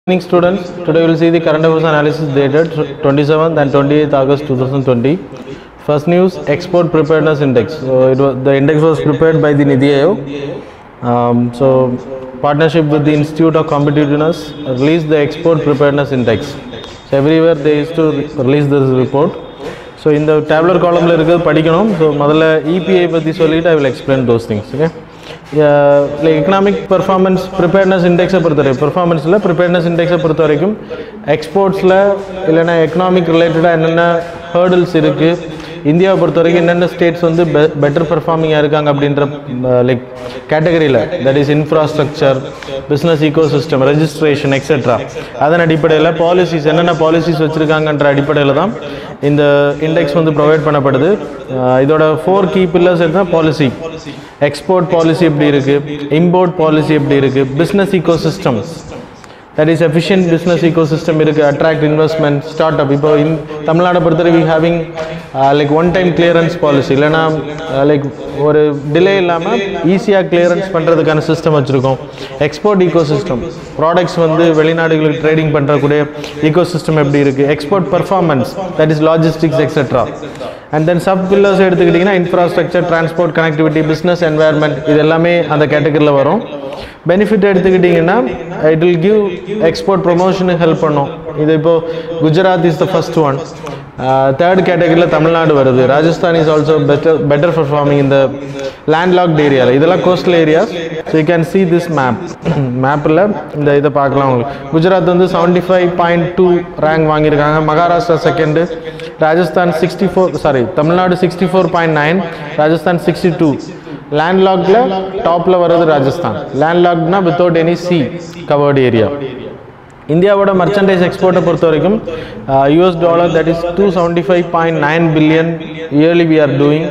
Evening students, today we will see the current affairs analysis dated 27th and 28th August 2020. First news, export preparedness index. So it was, the index was prepared by the Nidhi Aayog. Um, so partnership with the Institute of Competitiveness released the export preparedness index. So everywhere they used to re- release this report. So இந்த tabular காலமில் இருக்கிறது படிக்கணும் so முதல்ல EPI பற்றி சொல்லிட்டு I will explain those things okay like economic performance preparedness இண்டெக்ஸை பொறுத்த வரைக்கும் பெர்ஃபார்மன்ஸில் preparedness இண்டெக்ஸை பொறுத்த வரைக்கும் எக்ஸ்போர்ட்ஸில் இல்லைன்னா எக்கனாமிக் ரிலேட்டடாக என்னென்ன ஹேர்டில்ஸ் இருக்குது இந்தியாவை பொறுத்த வரைக்கும் என்னென்ன ஸ்டேட்ஸ் வந்து பெ பெட்டர் பெர்ஃபார்மிங்காக இருக்காங்க அப்படின்ற லைக் கேட்டகரியில் that is infrastructure business ecosystem registration etcetera அதன் அடிப்படையில் பாலிசிஸ் என்னென்ன பாலிசிஸ் வச்சுருக்காங்கன்ற அடிப்படையில் தான் இந்த இண்டெக்ஸ் வந்து ப்ரொவைட் பண்ணப்படுது அஹ் இதோட ஃபோர் கீ பில்லர்ஸ் என்ன பாலிசி எக்ஸ்போர்ட் பாலிசி எப்படி இருக்குது இம்போர்ட் பாலிசி எப்படி இருக்குது business ecosystems that is efficient business ecosystem இருக்குது அட்ராக்ட் இன்வெஸ்ட்மெண்ட் ஸ்டார்ட் அப் இப்போ இன் தமிழ்நாடை பொறுத்தவரைக்கும் having like one time clearance policy இல்லைனா லைக் ஒரு டிலே இல்லாமல் ஈஸியாக கிளியரன்ஸ் பண்ணுறதுக்கான சிஸ்டம் வச்சுருக்கோம் எக்ஸ்போர்ட் ஈகோ சிஸ்டம் ப்ராடக்ட்ஸ் வந்து வெளிநாடுகளுக்கு ட்ரேடிங் பண்ணுறக்கூடிய ஈகோ சிஸ்டம் எப்படி இருக்குது export performance that is logistics etcetera and then sub pillars எடுத்துக்கிட்டிங்கன்னா infrastructure transport connectivity business environment இது எல்லாமே அந்த கேட்டகரியில் வரும் பெனிஃபிட் எடுத்துக்கிட்டிங்கன்னா இட் வில் கிவ் எக்ஸ்போர்ட் ப்ரொமோஷனுக்கு ஹெல்ப் பண்ணும் இது இப்போது Gujarat is the first one third கேட்டகரியில் தமிழ்நாடு வருது Rajasthan is also better better performing இந்த லேண்ட்லாக்ட் ஏரியாவில் இதெல்லாம் coastal areas so you can see this map மேப்பில் இந்த இதை பார்க்கலாம் உங்களுக்கு குஜராத் வந்து seventy five point two rank வாங்கியிருக்காங்க Maharashtra second Rajasthan sixty four sorry Tamil Nadu sixty four point nine Rajasthan sixty two லேண்ட்லாக்டில் டாப்பில் வர்றது ராஜஸ்தான் லேண்ட்லாக்ட்னா without any sea covered area இந்தியாவோட மர்ச்சன்டைஸ் எக்ஸ்போர்ட்டை பொறுத்த வரைக்கும் US dollar that is two seventy five point nine billion yearly we are doing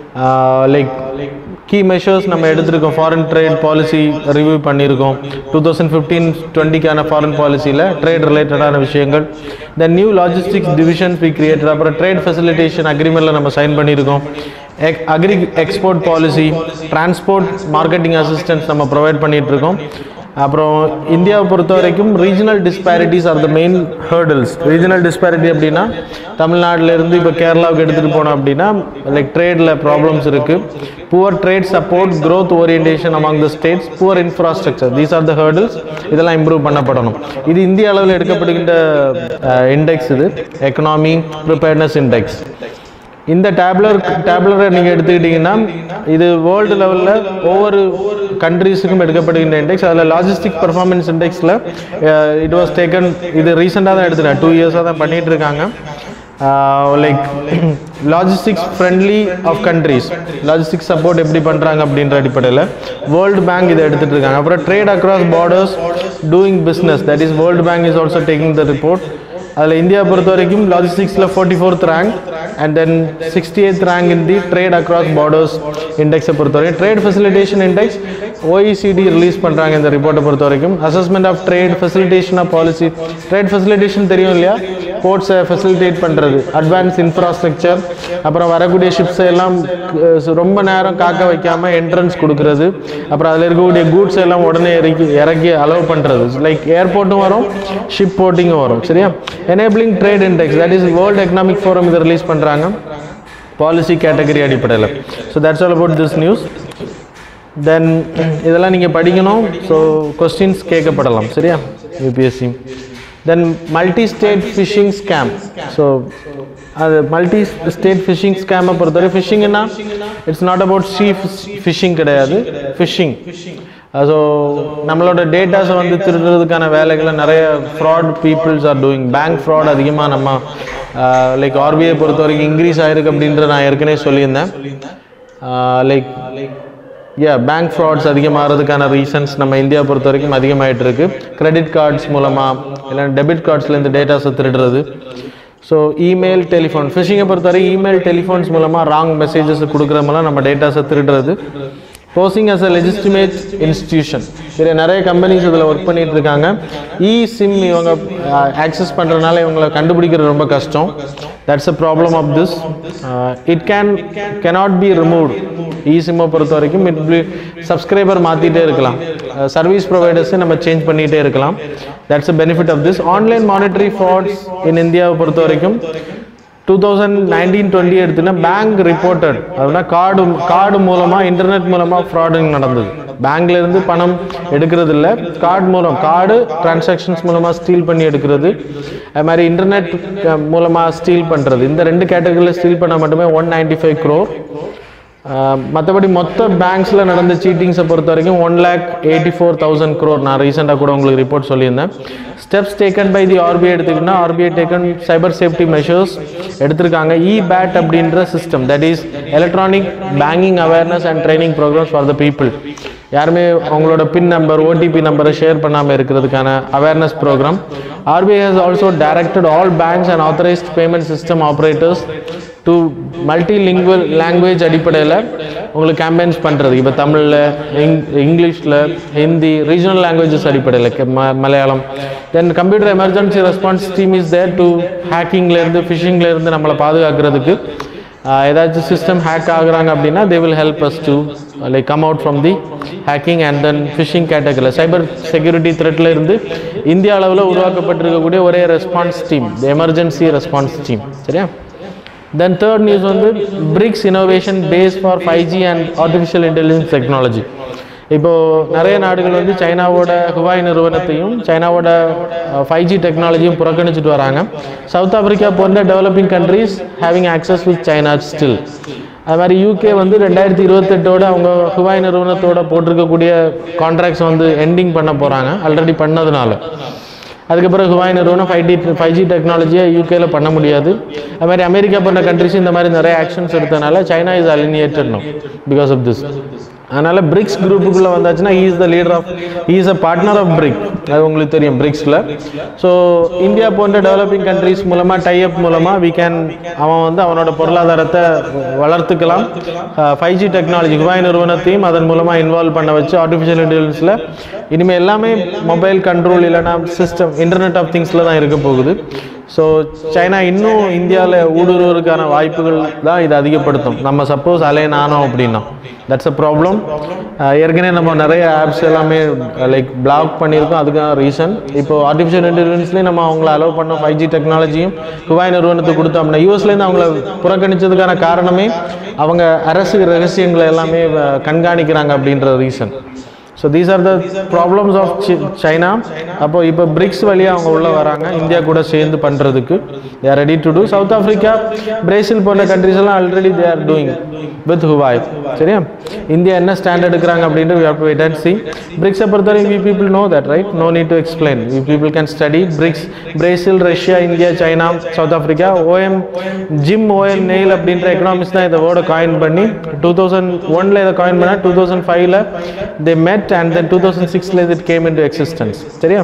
like key measures நம்ம எடுத்திருக்கோம் ஃபாரின் ட்ரேட் பாலிசி ரிவ்யூ பண்ணியிருக்கோம் டூ தௌசண்ட் ஃபிஃப்டீன் டுவெண்ட்டிக்கான ஃபாரின் பாலிசியில் trade ரிலேட்டடான விஷயங்கள் the new logistics divisions we created அப்புறம் trade facilitation அக்ரிமெண்ட்டில் நம்ம சைன் பண்ணியிருக்கோம் எக் agri export policy transport marketing assistance நம்ம ப்ரொவைட் பண்ணிட்டு இருக்கோம் அப்புறம் இந்தியாவை பொறுத்த வரைக்கும் regional disparities are the main hurdles regional disparity அப்படின்னா தமிழ்நாட்டிலேருந்து இப்போ கேரளாவுக்கு எடுத்துகிட்டு போனோம் அப்படின்னா லைக் ட்ரேடில் ப்ராப்ளம்ஸ் இருக்குது poor trade support growth orientation among the states poor infrastructure these are the hurdles இதெல்லாம் இம்ப்ரூவ் பண்ணப்படணும் இது இந்திய அளவில் எடுக்கப்படுகின்ற இண்டெக்ஸ் இது எக்கனாமி ப்ரிப்பேர்னஸ் இண்டெக்ஸ் இந்த டேப்லர் டேப்லரை நீங்கள் எடுத்துக்கிட்டிங்கன்னா இது வேர்ல்டு லெவலில் ஒவ்வொரு கண்ட்ரீஸுக்கும் எடுக்கப்படுகின்ற இண்டெக்ஸ் அதில் லாஜிஸ்டிக் பர்ஃபார்மன்ஸ் இண்டெக்ஸில் இட் வாஸ் டேக்கன் இது ரீசெண்டாக தான் எடுத்துட்டேன் டூ இயர்ஸாக தான் பண்ணிகிட்டு இருக்காங்க like logistics friendly of countries logistics support எப்படி பண்ணுறாங்க அப்படின்ற அடிப்படையில் வேர்ல்டு பேங்க் இதை எடுத்துகிட்டு இருக்காங்க அப்புறம் trade across borders doing business that is world bank is also taking the report அதில் இந்தியா பொறுத்த வரைக்கும் லாஜிஸ்டிக்ஸில் forty fourth rank and then sixty eighth rank in the trade across borders இண்டெக்ஸை பொறுத்த வரைக்கும் trade facilitation index OECD release பண்ணுறாங்க இந்த ரிப்போர்ட்டை பொறுத்த வரைக்கும் assessment of trade facilitation of policy trade facilitation தெரியும் இல்லையா போர்ட்ஸை ஃபெசிலிட்டேட் பண்ணுறது அட்வான்ஸ் இன்ஃப்ராஸ்ட்ரக்சர் அப்புறம் வரக்கூடிய ஷிப்ஸை எல்லாம் அஹ், ரொம்ப நேரம் காக்க வைக்காமல் என்ட்ரன்ஸ் கொடுக்கறது அப்புறம் அதில் இருக்கக்கூடிய கூட்ஸ் எல்லாம் உடனே இறக்கி இறக்கி அலோவ் பண்ணுறது லைக் ஏர்போர்ட்டும் வரும் ஷிப் போர்ட்டிங்கும் வரும் சரியா enabling trade index that is world economic forum இதை ரிலீஸ் பண்ணுறாங்க பாலிசி கேட்டகரி அடிப்படையில் so that's all about this news then இதெல்லாம் நீங்கள் படிக்கணும் ஸோ கொஸ்டின்ஸ் கேட்கப்படலாம் சரியா UPSC then multi state phishing scam so அது மல்டி ஸ்டேட் ஃபிஷிங் ஸ்கேமை பொறுத்தவரை ஃபிஷிங்னா it's not about sea fishing கிடையாது ஃபிஷிங் ஸோ நம்மளோட டேட்டாஸை வந்து திருடுறதுக்கான வேலைகளை நிறைய fraud peoples are doing bank fraud அதிகமாக நம்ம லைக் ஆர்பிஐ பொறுத்த வரைக்கும் இன்க்ரீஸ் ஆயிருக்கு அப்படின்ற நான் ஏற்கனவே சொல்லியிருந்தேன் லைக் யா பேங்க் ஃப்ராட்ஸ் அதிகமாகிறதுக்கான ரீசன்ஸ் நம்ம இந்தியா பொறுத்த வரைக்கும் அதிகமாயிட்டு இருக்கு கிரெடிட் கார்ட்ஸ் மூலமாக இல்லை டெபிட் கார்ட்ஸ்லேருந்து டேட்டாஸை திருடுறது ஸோ இமெயில் டெலிஃபோன் ஃபிஷிங்கை பொறுத்தவரை இமெயில் டெலிஃபோன்ஸ் மூலமாக ராங் மெசேஜஸ் கொடுக்குற மூலம் நம்ம டேட்டாஸை திருடுறது posing as a legitimate institution சரி நிறைய கம்பெனிஸ் இதில் ஒர்க் பண்ணிட்டு இருக்காங்க இ சிம் இவங்க ஆக்சஸ் பண்ணுறதுனால இவங்களை கண்டுபிடிக்கிறது ரொம்ப கஷ்டம் that's a problem of this it can cannot be removed இ சிம்மை பொறுத்த வரைக்கும் இட் பி சப்ஸ்கிரைபர் மாற்றிட்டே இருக்கலாம் சர்வீஸ் ப்ரொவைடர்ஸை நம்ம சேஞ்ச் பண்ணிகிட்டே இருக்கலாம் that's a benefit of this online monetary frauds in இந்தியாவை பொறுத்த வரைக்கும் டூ தௌசண்ட் நைன்டீன் டுவெண்ட்டி எடுத்துன்னா பேங்க் ரிப்போர்ட்டட் அப்படின்னா கார்டு கார்டு மூலமாக இன்டர்நெட் மூலமாக ஃப்ராடுங்க நடந்தது பேங்க்ல இருந்து பணம் எடுக்கிறது இல்லை கார்டு மூலம் கார்டு டிரான்சாக்ஷன்ஸ் மூலமாக ஸ்டீல் பண்ணி எடுக்கிறது அது மாதிரி இன்டர்நெட் மூலமாக ஸ்டீல் பண்ணுறது இந்த ரெண்டு கேட்டகரியில் ஸ்டீல் பண்ணால் மட்டுமே ஒன் நைன்டி ஃபைவ் க்ரோர் மற்றபடி மொத்த பேங்க்ஸில் நடந்த சீட்டிங்ஸை பொறுத்த வரைக்கும் one lakh eighty four thousand crore நான் ரீசெண்டாக கூட உங்களுக்கு ரிப்போர்ட் சொல்லியிருந்தேன் steps taken by the RBI எடுத்துக்கிட்டா RBI taken cyber safety measures எடுத்திருக்காங்க இ பேட் அப்படின்ற system that is electronic banking awareness and training programs for the people யாருமே அவங்களோட பின் நம்பர் ஓடிபி நம்பரை ஷேர் பண்ணாமல் இருக்கிறதுக்கான awareness program RBI has also directed all banks and authorised payment system operators to multilingual language அடிப்படையில் உங்களுக்கு campaigns பண்ணுறது இப்போ தமிழில் இங் இங்கிலீஷில் ஹிந்தி ரீஜனல் லாங்குவேஜஸ் அடிப்படையில் கே- ம Malayalam then computer emergency response team is there to ஹேக்கிங்லேருந்து ஃபிஷிங்லேருந்து நம்மளை பாதுகாக்கிறதுக்கு ஆஹ் ஏதாச்சும் சிஸ்டம் ஹேக் ஆகுறாங்க அப்படின்னா they will help us to like come out from the hacking and then phishing கேட்டகரியில் சைபர் செக்யூரிட்டி த்ரெட்டில் இருந்து இந்திய அளவில் உருவாக்கப்பட்டிருக்கக்கூடிய ஒரே response team emergency response team சரியா தென் தேர்ட் நியூஸ் வந்து BRICS innovation base for five G and artificial intelligence technology இப்போது நிறைய நாடுகள் வந்து சைனாவோட ஹுவாய் நிறுவனத்தையும் சைனாவோட ஃபைவ் ஜி டெக்னாலஜியும் புறக்கணிச்சிட்டு வராங்க சவுத் ஆப்பிரிக்கா போன்ற developing countries having access with China still அது மாதிரி யூகே வந்து ரெண்டாயிரத்தி இருபத்தெட்டோட அவங்க ஹுவாய் நிறுவனத்தோட போட்டிருக்கக்கூடிய கான்ட்ராக்ட்ஸ் வந்து எண்டிங் பண்ண போகிறாங்க ஆல்ரெடி பண்ணதுனால அதுக்கப்புறம் ஹுவாய் நிறுவனம் ஃபைவ் டி ஃபைவ் ஜி டெக்னாலஜியை யூகேல பண்ண முடியாது அது மாதிரி அமெரிக்கா போன்ற கண்ட்ரிஸ் இந்த மாதிரி நிறைய ஆக்ஷன்ஸ் எடுத்தனால China is alienated no because of this அதனால் பிரிக்ஸ் குரூப்புக்குள்ளே வந்தாச்சுன்னா is the leader of is a partner of BRIC அது உங்களுக்கு தெரியும் பிரிக்ஸில் ஸோ இந்தியா போன்ற டெவலப்பிங் கண்ட்ரிஸ் மூலமாக டைஅப் மூலமாக we கேன் அவன் வந்து அவனோட பொருளாதாரத்தை வளர்த்துக்கலாம் ஃபைவ் ஜி டெக்னாலஜி ஹுவாய் நிறுவனத்தையும் அதன் மூலமாக இன்வால்வ் பண்ண வச்சு ஆர்டிஃபிஷியல் இன்டெலிஜென்ஸில் இனிமேல் எல்லாமே மொபைல் கண்ட்ரோல் இல்லைனா சிஸ்டம் இன்டர்நெட் ஆஃப் திங்ஸில் தான் இருக்க போகுது ஸோ சைனா இன்னும் இந்தியாவில் ஊடுருவதற்கான வாய்ப்புகள் தான் இது அதிகப்படுத்தும் நம்ம சப்போஸ் அலைன் ஆனோம் அப்படின்னா தட்ஸ் அ ப்ராப்ளம் ஏற்கனவே நம்ம நிறைய ஆப்ஸ் எல்லாமே லைக் பிளாக் பண்ணியிருக்கோம் அதுக்கான ரீசன் இப்போ ஆர்டிஃபிஷியல் இன்டெலிஜென்ஸ்லேயும் நம்ம அவங்கள அலோவ் பண்ணோம் ஃபைவ் ஜி டெக்னாலஜியும் ஹுவாய் நிறுவனத்துக்கு கொடுத்தோம்னா யூஎஸ்லேருந்து அவங்கள புறக்கணிச்சதுக்கான காரணமே அவங்க அரசு ரகசியங்களை எல்லாமே அஹ், கண்காணிக்கிறாங்க அப்படின்ற reason so these are the problems of China அப்போ இப்போ பிரிக்ஸ் வழியாக அவங்க உள்ளே வராங்க இந்தியா கூட சேர்ந்து பண்ணுறதுக்கு they are ready to do South Africa Brazil போன்ற கண்ட்ரிஸ் எல்லாம் already they are doing with Huawei சரியா இந்தியா என்ன ஸ்டாண்ட் எடுக்கிறாங்க அப்படின்ட்டு we have to wait and see பிரிக்ஸை பொறுத்தவரைக்கும் we people know that right no need to explain we people can study BRICS Brazil Russia India China South Africa um Jim O'Neill அப்படின்ற economics தான் இதை வேர்டை coin பண்ணி two thousand ஒனில் இதை coin பண்ணால் two thousand ஃபைவ்ல தே மெட் அண்ட் தென் டூ தௌசண்ட் சிக்ஸில் இது கேம் இன் டு எக்ஸிஸ்டன்ஸ் சரியா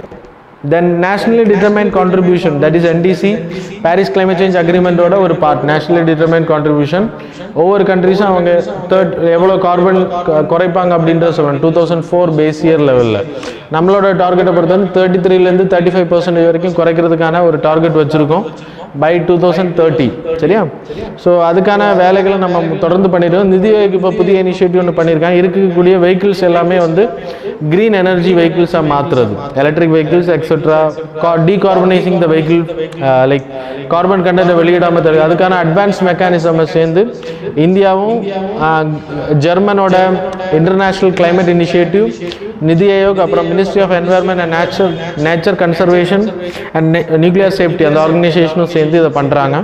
then nationally determined contribution that is NDC Paris climate change அக்ரிமெண்ட்டோட ஒரு பார்ட் நேஷனலி டிட்டர்மைன் கான்ட்ரிபியூஷன் ஒவ்வொரு கண்ட்ரிஸும் அவங்க தேர்ட் எவ்வளோ கார்பன் குறைப்பாங்க அப்படின்றத சொல்லணும் two thousand four base year லெவலில் நம்மளோட டார்கெட்டை பொறுத்தவரை தேர்ட்டி த்ரீலேருந்து தேர்ட்டி ஃபைவ் பர்சன்டேஜ் வரைக்கும் குறைக்கிறதுக்கான ஒரு டார்கெட் வச்சுருக்கோம் பை டூ தௌசண்ட் தேர்ட்டி சரியா ஸோ அதுக்கான வேலைகளை நம்ம தொடர்ந்து பண்ணிடுவோம் நிதி ஆயோக் இப்போ புதிய இனிஷியேட்டிவ் ஒன்று பண்ணியிருக்காங்க இருக்கக்கூடிய வெஹிக்கிள்ஸ் எல்லாமே வந்து க்ரீன் எனர்ஜி வெஹிக்கிள்ஸாக மாற்றுறது electric vehicles etcetera decarbonising the vehicle like carbon கண்டென்ட்டை வெளியிடாமல் தருது அதுக்கான அட்வான்ஸ் மெக்கானிசமை சேர்ந்து இந்தியாவும் ஆஹ், ஜெர்மனோட international climate initiative NITI Aayog அப்புறம் ministry of environment and nature nature conservation and nuclear safety அந்த ஆர்கனைசேஷனும் சேர்ந்து இதை பண்ணுறாங்க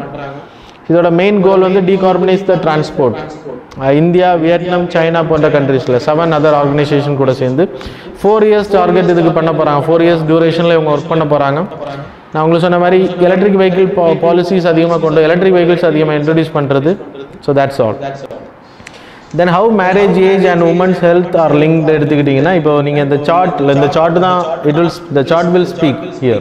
இதோட மெயின் கோல் வந்து decarbonise the transport India Vietnam China போன்ற கண்ட்ரீஸில் செவன் அதர் ஆர்கனைசேஷன் கூட சேர்ந்து ஃபோர் இயர்ஸ் டார்கெட் இதுக்கு பண்ண போகிறாங்க ஃபோர் இயர்ஸ் டியூரேஷனில் இவங்க ஒர்க் பண்ண போகிறாங்க நான் உங்களுக்கு சொன்ன மாதிரி எலக்ட்ரிக் வெஹிக்கிள் பாலிசிஸ் அதிகமாக கொண்டு எலக்ட்ரிக் வெஹிக்கிள்ஸ் அதிகமாக இன்ட்ரடியூஸ் பண்ணுறது so that's all then how marriage age and women's health are linked எடுத்துக்கிட்டிங்கன்னா இப்போ நீங்கள் இந்த சார்ட்டில் இந்த சார்ட் தான் it will the chart will speak here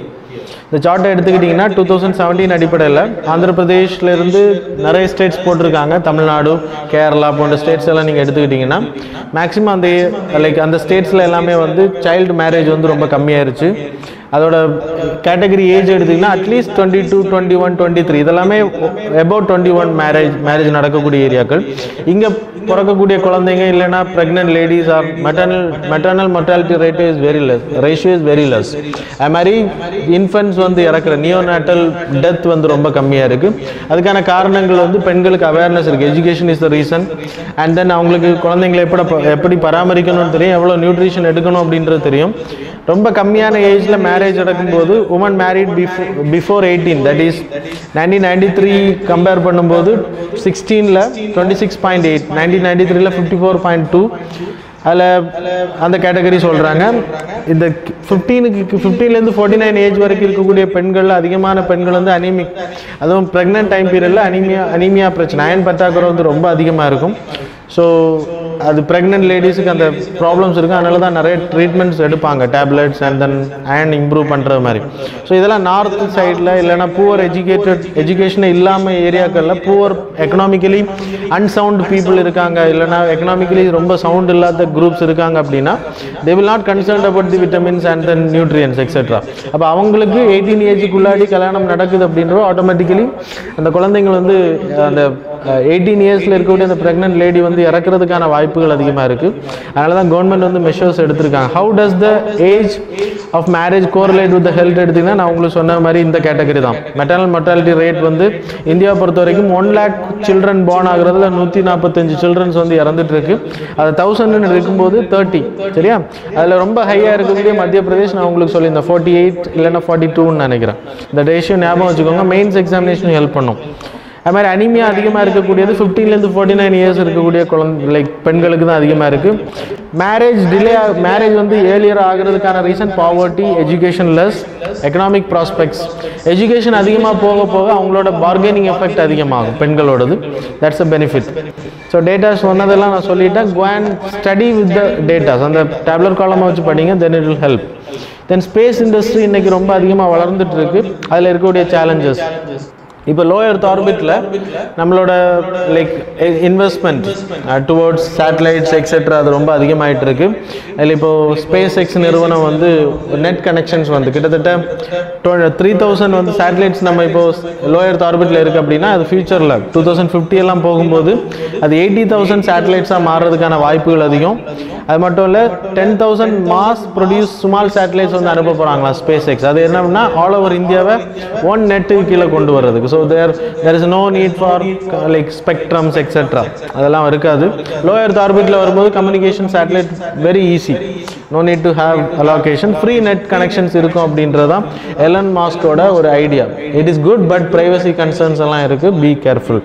இந்த சார்ட்டை எடுத்துக்கிட்டிங்கன்னா டூ தௌசண்ட் செவன்டீன் அடிப்படையில் ஆந்திர பிரதேஷ்ல இருந்து நிறைய ஸ்டேட்ஸ் போட்டிருக்காங்க தமிழ்நாடு கேரளா போன்ற ஸ்டேட்ஸ் எல்லாம் நீங்கள் எடுத்துக்கிட்டிங்கன்னா மேக்ஸிமம் அந்த லைக் அந்த ஸ்டேட்ஸில் எல்லாமே வந்து சைல்டு மேரேஜ் வந்து ரொம்ப கம்மியாயிருச்சு அதோட கேட்டகரி ஏஜ் எடுத்திங்கன்னா at least twenty two twenty one twenty three இதெல்லாமே about twenty one marriage marriage நடக்கக்கூடிய ஏரியாக்கள் இங்கே பிறக்கக்கூடிய குழந்தைங்க இல்லைன்னா pregnant ladies are maternal maternal mortality rate is very less ratio is very less அது மாதிரி இன்ஃபென்ட்ஸ் வந்து இறக்குற நியோநாட்டல் டெத் வந்து ரொம்ப கம்மியாக இருக்குது அதுக்கான காரணங்கள் வந்து பெண்களுக்கு அவேர்னஸ் இருக்குது education is the reason and then அவங்களுக்கு குழந்தைங்களை எப்படி ப- எப்படி பராமரிக்கணும்னு தெரியும் எவ்வளோ நியூட்ரிஷன் எடுக்கணும் அப்படின்றது தெரியும் ரொம்ப கம்மியான ஏஜில் மேரேஜ் நடக்கும்போது woman married before before eighteen that is nineteen ninety three compare பண்ணும்போது சிக்ஸ்டீனில் twenty six point eight nineteen ninety த்ரீல ஃபிஃப்டி ஃபோர் பாயிண்ட் டூ அதில் அந்த கேட்டகரி சொல்கிறாங்க இந்த ஃபிஃப்டீனுக்கு ஃபிஃப்டீன்லேருந்து ஃபார்ட்டி நைன் ஏஜ் வரைக்கும் இருக்கக்கூடிய பெண்கள் அதிகமான பெண்கள் வந்து அனிமிக் அதுவும் ப்ரெக்னென்ட் டைம் பீரியடில் அனிமியா அனிமியா பிரச்சனை அயன் பற்றாக்குறை வந்து ரொம்ப அதிகமாக இருக்கும் ஸோ அது ப்ரெக்னென்ட் லேடிஸுக்கு அந்த ப்ராப்ளம்ஸ் இருக்குது அதனால தான் நிறைய ட்ரீட்மெண்ட்ஸ் எடுப்பாங்க tablets and then iron improve பண்ணுற மாதிரி ஸோ இதெல்லாம் நார்த் சைடில் இல்லைனா புவர் எஜுகேட்டட் எஜுகேஷனே இல்லாமல் ஏரியாக்களில் புவர் எக்கனாமிக்கலி அன்சவுண்ட் பீப்புள் இருக்காங்க இல்லைனா எக்கனாமிக்கலி ரொம்ப சவுண்ட் இல்லாத குரூப்ஸ் இருக்காங்க அப்படின்னா they will not concerned about the vitamins and then nutrients etcetera அப்போ அவங்களுக்கு எயிட்டீன் ஏஜுக்குள்ளாடி கல்யாணம் நடக்குது அப்படின்றோ ஆட்டோமேட்டிக்கலி அந்த குழந்தைங்கள் வந்து அந்த எயிட்டீன் இயர்ஸில் இருக்கக்கூடிய அந்த ப்ரெக்னென்ட் லேடி வந்து இறக்குறதுக்கான வாய்ப்புகள் அதிகமாக இருக்குது அதனால தான் கவர்மெண்ட் வந்து மெஷர்ஸ் எடுத்திருக்காங்க how does the age of marriage correlate with health எடுத்திங்கன்னா நான் உங்களுக்கு சொன்ன மாதிரி இந்த கேட்டகரி தான் மெட்டர்னல் மொட்டாலிட்டி ரேட் வந்து இந்தியாவை பொறுத்த வரைக்கும் ஒன் லேக் சில்ட்ரன் born ஆகுறதுல நூற்றி நாற்பத்தஞ்சு சில்ட்ரன்ஸ் வந்து இறந்துட்டு இருக்கு அது தௌசண்ட்னு இருக்கும்போது தேர்ட்டி சரியா அதில் ரொம்ப ஹையாக இருக்கக்கூடிய மத்திய பிரதேஷ் நான் உங்களுக்கு சொல்லியிருந்தேன் ஃபார்ட்டி எயிட் இல்லைன்னா ஃபார்ட்டி டூன்னு நினைக்கிறேன் இந்த ரேஷியோ ஞாபகம் வச்சுக்கோங்க மெயின்ஸ் எக்ஸாமினேஷன் ஹெல்ப் பண்ணும் அது மாதிரி அனிமியா அதிகமாக இருக்கக்கூடியது ஃபிஃப்டீன்லேருந்து ஃபார்ட்டி நைன் இயர்ஸ் இருக்கக்கூடிய குழந்தை லைக் பெண்களுக்கு தான் அதிகமாக இருக்குது மேரேஜ் டிலே மேரேஜ் வந்து ஏர்லியர் ஆகிறதுக்கான reason poverty education less economic prospects education அதிகமாக போக போக அவங்களோட பார்கெனிங் எஃபெக்ட் அதிகமாகும் பெண்களோடது that's a benefit so datas சொன்னதெல்லாம் நான் சொல்லிட்டேன் go and study with the datas அந்த டேப்லெட் காலமாக வச்சு படிங்க then it will help then space industry இன்னைக்கு ரொம்ப அதிகமாக வளர்ந்துட்டு இருக்கு அதில் இருக்கக்கூடிய சேலஞ்சஸ் இப்போ லோ எர்த் ஆர்பிட்டில் நம்மளோட like investment towards satellites etcetera அது ரொம்ப அதிகமாயிட்டு இருக்கு அதில் இப்போ ஸ்பேஸ் எக்ஸ் நிறுவனம் வந்து நெட் கனெக்ஷன்ஸ் வந்து கிட்டத்தட்ட த்ரீ தௌசண்ட் வந்து சேட்டலைட்ஸ் நம்ம இப்போ லோ எர்த் ஆர்பிட்டில் இருக்குது அப்படின்னா அது ஃபியூச்சரில் டூ தௌசண்ட் ஃபிஃப்டி எல்லாம் போகும்போது அது எயிட்டி தௌசண்ட் சேட்டலைட்ஸாக மாறுறதுக்கான வாய்ப்புகள் அதிகம் அது மட்டும் இல்லை ten thousand mass produce small satellites வந்து அனுப்ப போகிறாங்களா ஸ்பேஸ் எக்ஸ் அது என்னன்னா ஆல் ஓவர் இந்தியாவை ஒன் நெட்டுக்கு கீழே கொண்டு வர்றதுக்கு so there there is no need for like spectrums etcetera அதெல்லாம் இருக்காது லோ எர்த் ஆர்பிட்டில் வரும்போது communication satellite very easy no need to have allocation free net connections இருக்கும் அப்படின்றது தான் எலன் மாஸ்கோட ஒரு idea it is good but privacy concerns எல்லாம் இருக்குது பி கேர்ஃபுல்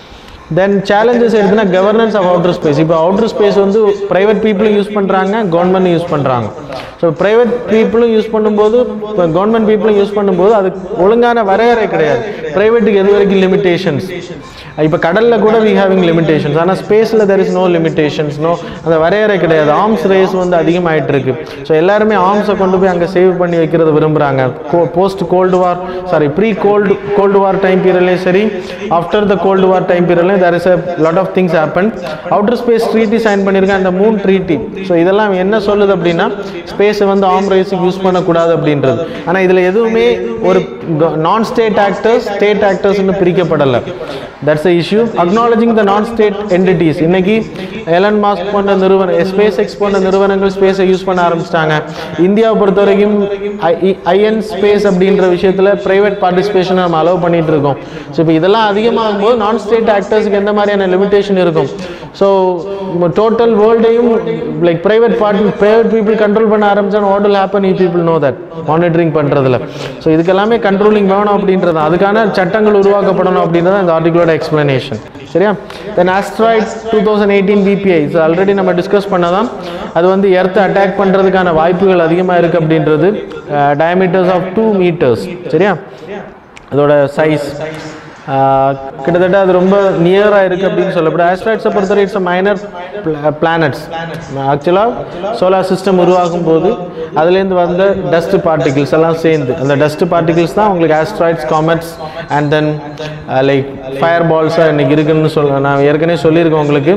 தென் சேலஞ்சஸ் எடுத்துனா கவர்னன்ஸ் ஆஃப் அவுட்டர் ஸ்பேஸ் இப்போ அவுட்டர் ஸ்பேஸ் வந்து ப்ரைவேட் பீப்புளும் யூஸ் பண்ணுறாங்க கவர்மெண்ட் யூஸ் பண்ணுறாங்க ஸோ ப்ரைவேட் பீப்புளும் யூஸ் பண்ணும்போது இப்போ கவர்மெண்ட் பீப்புளும் யூஸ் பண்ணும்போது அது ஒழுங்கான வரையறை கிடையாது ப்ரைவேட்டுக்கு எது வரைக்கும் லிமிடேஷன்ஸ் இப்போ கடலில் கூட வி ஹேவிங் லிமிடேஷன்ஸ் ஆனால் ஸ்பேஸில் there is no limitations no அந்த வரையறை கிடையாது ஆர்ம்ஸ் ரேஸ் வந்து அதிகமாயிட்டு இருக்கு ஸோ எல்லாருமே ஆர்ம்ஸை கொண்டு போய் அங்கே சேவ் பண்ணி வைக்கிறத விரும்புகிறாங்க post cold war sorry pre cold cold war time பீரியட்லேயும் சரி after the cold war time பீரியட்லையும் there is a lot of things happen outer space treaty sign பண்ணியிருக்கேன் அந்த மூன் ட்ரீட்டி ஸோ இதெல்லாம் என்ன சொல்லுது அப்படின்னா ஸ்பேஸை வந்து ஆர்ம் ரேஸுக்கு யூஸ் பண்ணக்கூடாது அப்படின்றது ஆனால் இதில் எதுவுமே ஒரு நான் ஸ்டேட் ஆக்டர்ஸ் ஸ்டேட் ஆக்டர்ஸ்னு பிரிக்கப்படலை that's a issue acknowledging the non state entities இன்னைக்கு எலன் மாஸ்க் போன்ற நிறுவனம் ஸ்பேஸ் எக்ஸ் போன்ற நிறுவனங்கள் ஸ்பேஸை யூஸ் பண்ண ஆரம்பிச்சிட்டாங்க இந்தியாவை பொறுத்த வரைக்கும் ஐஎன் ஸ்பேஸ் அப்படின்ற விஷயத்தில் ப்ரைவேட் பார்ட்டிசிபேஷனை நம்ம அலோவ் பண்ணிட்டு இருக்கோம் ஸோ இப்போ இதெல்லாம் அதிகமாகும் போது நான் ஸ்டேட் ஆக்டர்ஸ்க்கு எந்த மாதிரியான லிமிடேஷன் இருக்கும் ஸோ டோட்டல் வேர்ல்டையும் like private party private people control பண்ண ஆரம்பிச்சா what will happen you people know that monitoring பண்ணுறதுல ஸோ இதுக்கெல்லாமே கண்ட்ரோலிங் வேணும் அப்படின்றது அதுக்கான சட்டங்கள் உருவாக்கப்படணும் அப்படின்றது இந்த ஆர்டிகளோட எக்ஸ்பிளனேஷன் சரியா then asteroid two thousand eighteen PBI so already நம்ம டிஸ்கஸ் பண்ணதான் அது வந்து எர்த்தை அட்டாக் பண்ணுறதுக்கான வாய்ப்புகள் அதிகமாக இருக்குது அப்படின்றது டயமீட்டர்ஸ் ஆஃப் டூ மீட்டர்ஸ் சரியா அதோட சைஸ் ஆஹ் கிட்டத்தட்ட அது ரொம்ப நியராக இருக்குது அப்படின்னு சொல்லப்படும் ஆஸ்ட்ராய்ட்ஸை பொறுத்தவரை இட்ஸ் மைனர் பிளானட்ஸ் ஆக்சுவலாக சோலார் சிஸ்டம் உருவாகும் போது அதுலேருந்து வந்த டஸ்ட் பார்ட்டிகிள்ஸ் எல்லாம் சேர்ந்து அந்த டஸ்ட் பார்ட்டிகிள்ஸ் தான் உங்களுக்கு asteroids comets and then like fire பால்ஸாக இன்றைக்கி இருக்குன்னு சொல்ல நான் ஏற்கனவே சொல்லியிருக்கேன் உங்களுக்கு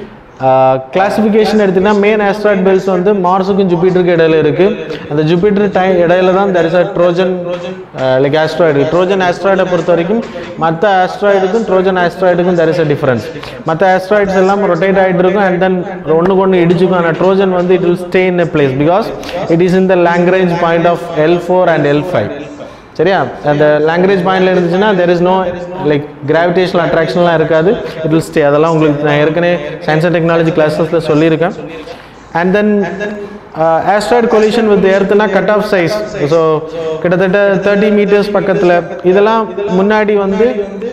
கிளாசிஃபிகேஷன் எடுத்தீங்கன்னா மெயின் ஆஸ்ட்ராய்ட் பெல்ஸ் வந்து மார்ஸுக்கும் ஜூபிட்டருக்கு இடையில இருக்குது அந்த ஜூபிட்டர் டைம் இடையில தான் there is a Trojan like asteroid Trojan ஆஸ்ட்ராய்டை பொறுத்த வரைக்கும் மற்ற ஆஸ்ட்ராய்டுக்கும் ட்ரோஜன் ஆஸ்ட்ராய்டுக்கும் தெர் இஸ் அ டிஃபரன்ஸ் மற்ற ஆஸ்ட்ராய்ட்ஸ் எல்லாம் ரொட்டேட் ஆகிட்டு இருக்கும் அண்ட் தென் ஒன்றுக்கு ஒன்று இடிச்சுக்கும் ஆனால் ட்ரோஜன் வந்து it will stay in a place because it is in the language point of L four and L five சரியா அந்த லாங்குவேஜ் பாயிண்ட்ல இருந்துச்சுன்னா there is no like gravitational அட்ராக்ஷன்லாம் இருக்காது இட் வில் ஸ்டே அதெல்லாம் உங்களுக்கு நான் ஏற்கனவே சயின்ஸ் அண்ட் டெக்னாலஜி கிளாஸஸில் சொல்லியிருக்கேன் and then asteroid collision with எர்த்னா கட் ஆஃப் சைஸ் ஸோ கிட்டத்தட்ட தேர்ட்டி மீட்டர்ஸ் பக்கத்தில் இதெல்லாம் முன்னாடி வந்து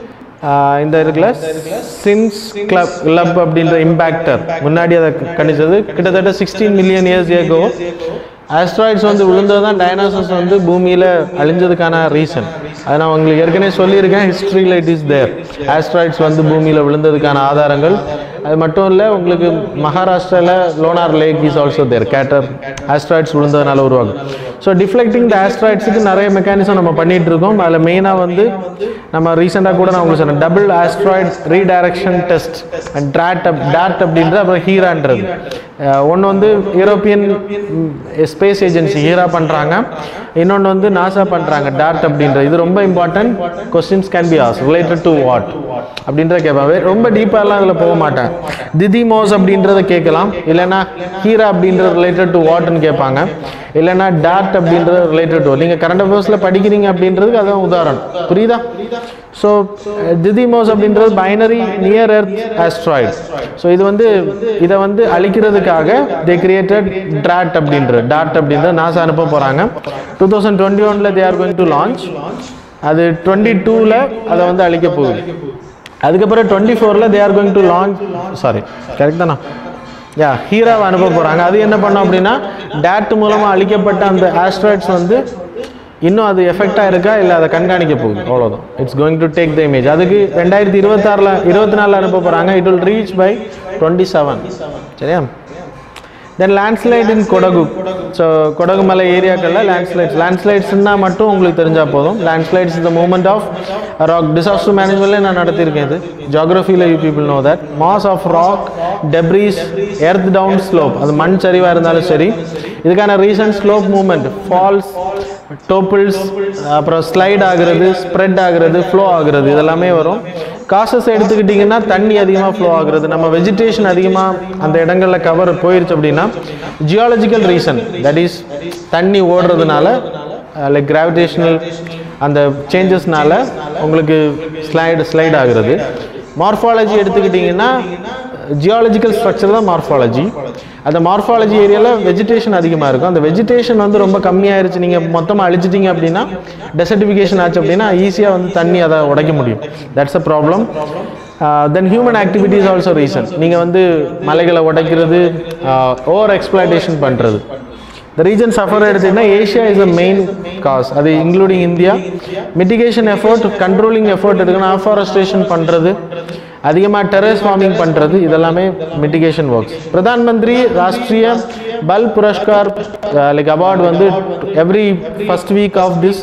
ஆஹ் இந்த இருக்குல்ல சின்ஸ் கிளப் கிளப் அப்படின்ற இம்பேக்டர் முன்னாடி அதை கணிச்சது கிட்டத்தட்ட sixteen million years ago asteroids வந்து விழுந்தது தான் டைனாசர்ஸ் வந்து பூமியில் அழிஞ்சதுக்கான ரீசன் அதை நான் உங்களுக்கு ஏற்கனவே சொல்லியிருக்கேன் ஹிஸ்ட்ரியில் இட் இஸ் தேர் ஆஸ்ட்ராய்ட்ஸ் வந்து பூமியில் விழுந்ததுக்கான ஆதாரங்கள் அது மட்டும் இல்லை உங்களுக்கு மகாராஷ்டிராவில் Lonar lake is also there crater asteroids விழுந்ததுனால உருவாகும் ஸோ டிஃப்ளெக்டிங் த ஆஸ்ட்ராய்ட்ஸுக்கு நிறைய மெக்கானிசம் நம்ம பண்ணிட்டு இருக்கோம் அதில் மெயினாக வந்து நம்ம ரீசெண்டாக கூட நான் உங்களுக்கு சொன்னேன் double asteroid redirection test and DART up டாட் அப்படின்றது அப்புறம் ஹீரான்றது ஒன்று வந்து யூரோப்பியன் ஸ்பேஸ் ஏஜென்சி ஹீரா பண்ணுறாங்க இன்னொன்று வந்து நாசா பண்ணுறாங்க டாட் அப்படின்ற இது ரொம்ப important questions can be as related to what அப்படின்றத கேட்பாங்க ரொம்ப டீப்பாலாம் அதில் போக மாட்டேன் திதிமோஸ் அப்படின்றத கேட்கலாம் இல்லைன்னா ஹீரா அப்படின்றது ரிலேட்டட் டு வாட்னு கேட்பாங்க இல்லைன்னா டாட் அப்படின்றது ரிலேட்டட் டு நீங்கள் கரண்ட் அஃபேர்ஸில் படிக்கிறீங்க அப்படின்றதுக்கு அதான் உதாரணம் புரியுதா ஸோ திதிமோஸ் அப்படின்றது binary near earth asteroid so இது வந்து இதை வந்து அழிக்கிறதுக்காக தே கிரியேட்டட் ட்ராட் அப்படின்ற டாட் அப்படின்ற நாசா அனுப்ப போகிறாங்க டூ தௌசண்ட் டுவெண்ட்டி ஒனில் they are going to launch அது டுவெண்ட்டி டூவில் அதை வந்து அழிக்க போகுது அதுக்கப்புறம் டுவெண்ட்டி ஃபோரில் they are going to launch sorry correct தானா யா ஹீராவை அனுப்ப போகிறாங்க அது என்ன பண்ணோம் அப்படின்னா டேட் மூலமாக அழிக்கப்பட்ட அந்த ஆஸ்ட்ராய்ட்ஸ் வந்து இன்னும் அது எஃபெக்டாக இருக்கா இல்லை அதை கண்காணிக்க போகுது அவ்வளோதான் it's going to take the image அதுக்கு ரெண்டாயிரத்தி இருபத்தாறில் இருபத்தி நாலில் அனுப்ப போகிறாங்க it will reach by twenty seven சரியா தென் லேண்ட்ஸ்லைட் இன் கொடகு ஸோ கொடகு மலை ஏரியாக்களில் லேண்ட்ஸ்லைட்ஸ் லேண்ட்ஸ்லைட்ஸ்னா மட்டும் உங்களுக்கு தெரிஞ்சால் போதும் லேண்ட்ஸ்லைட்ஸ் இந்த மூமெண்ட் ஆஃப் ராக் டிசாஸ்டர் மேனேஜ்மெண்ட்லேயே நான் நடத்தியிருக்கேன் இது ஜாகிரஃபியில் you people know that mass of rock debris earth down slope அது மண் சரிவாக இருந்தாலும் சரி இதுக்கான reason slope movement falls topples அப்புறம் ஸ்லைட் ஆகுறது ஸ்ப்ரெட் ஆகுறது ஃப்ளோ ஆகுறது இதெல்லாமே வரும் காசஸ் எடுத்துக்கிட்டிங்கன்னா தண்ணி அதிகமாக ஃப்ளோ ஆகுறது நம்ம வெஜிடேஷன் அதிகமாக அந்த இடங்களில் கவர் போயிருச்சு அப்படின்னா ஜியாலஜிக்கல் ரீசன் தட் இஸ் தண்ணி ஓடுறதுனால லைக் கிராவிடேஷனல் அந்த சேஞ்சஸ்னால உங்களுக்கு ஸ்லைடு ஸ்லைட் ஆகுறது மார்ஃபாலஜி எடுத்துக்கிட்டிங்கன்னா ஜியாலஜிக்கல் ஸ்ட்ரக்சர் தான் மார்ஃபாலஜி அந்த மார்ஃபாலஜி ஏரியாவில் வெஜிடேஷன் அதிகமாக இருக்கும் அந்த வெஜிடேஷன் வந்து ரொம்ப கம்மியாயிருச்சு நீங்கள் மொத்தமாக அழிச்சிட்டிங்க அப்படின்னா டெசர்டிஃபிகேஷன் ஆச்சு அப்படின்னா ஈஸியாக வந்து தண்ணி அதை உடைக்க முடியும் that's a problem then human activities also reason நீங்கள் வந்து மலைகளை உடைக்கிறது ஓவர் எக்ஸ்பிளாய்டேஷன் பண்ணுறது த ரீஜன் சஃபர் எடுத்தீங்கன்னா Asia is a main cause அது including India mitigation effort controlling effort எடுக்கணும் ஆஃபாரஸ்டேஷன் பண்ணுறது அதிகமாக டெரஸ் ஃபார்மிங் பண்ணுறது இதெல்லாமே mitigation works Pradhan Mantri Rashtriya Bal Puraskar like award வந்து every first week of this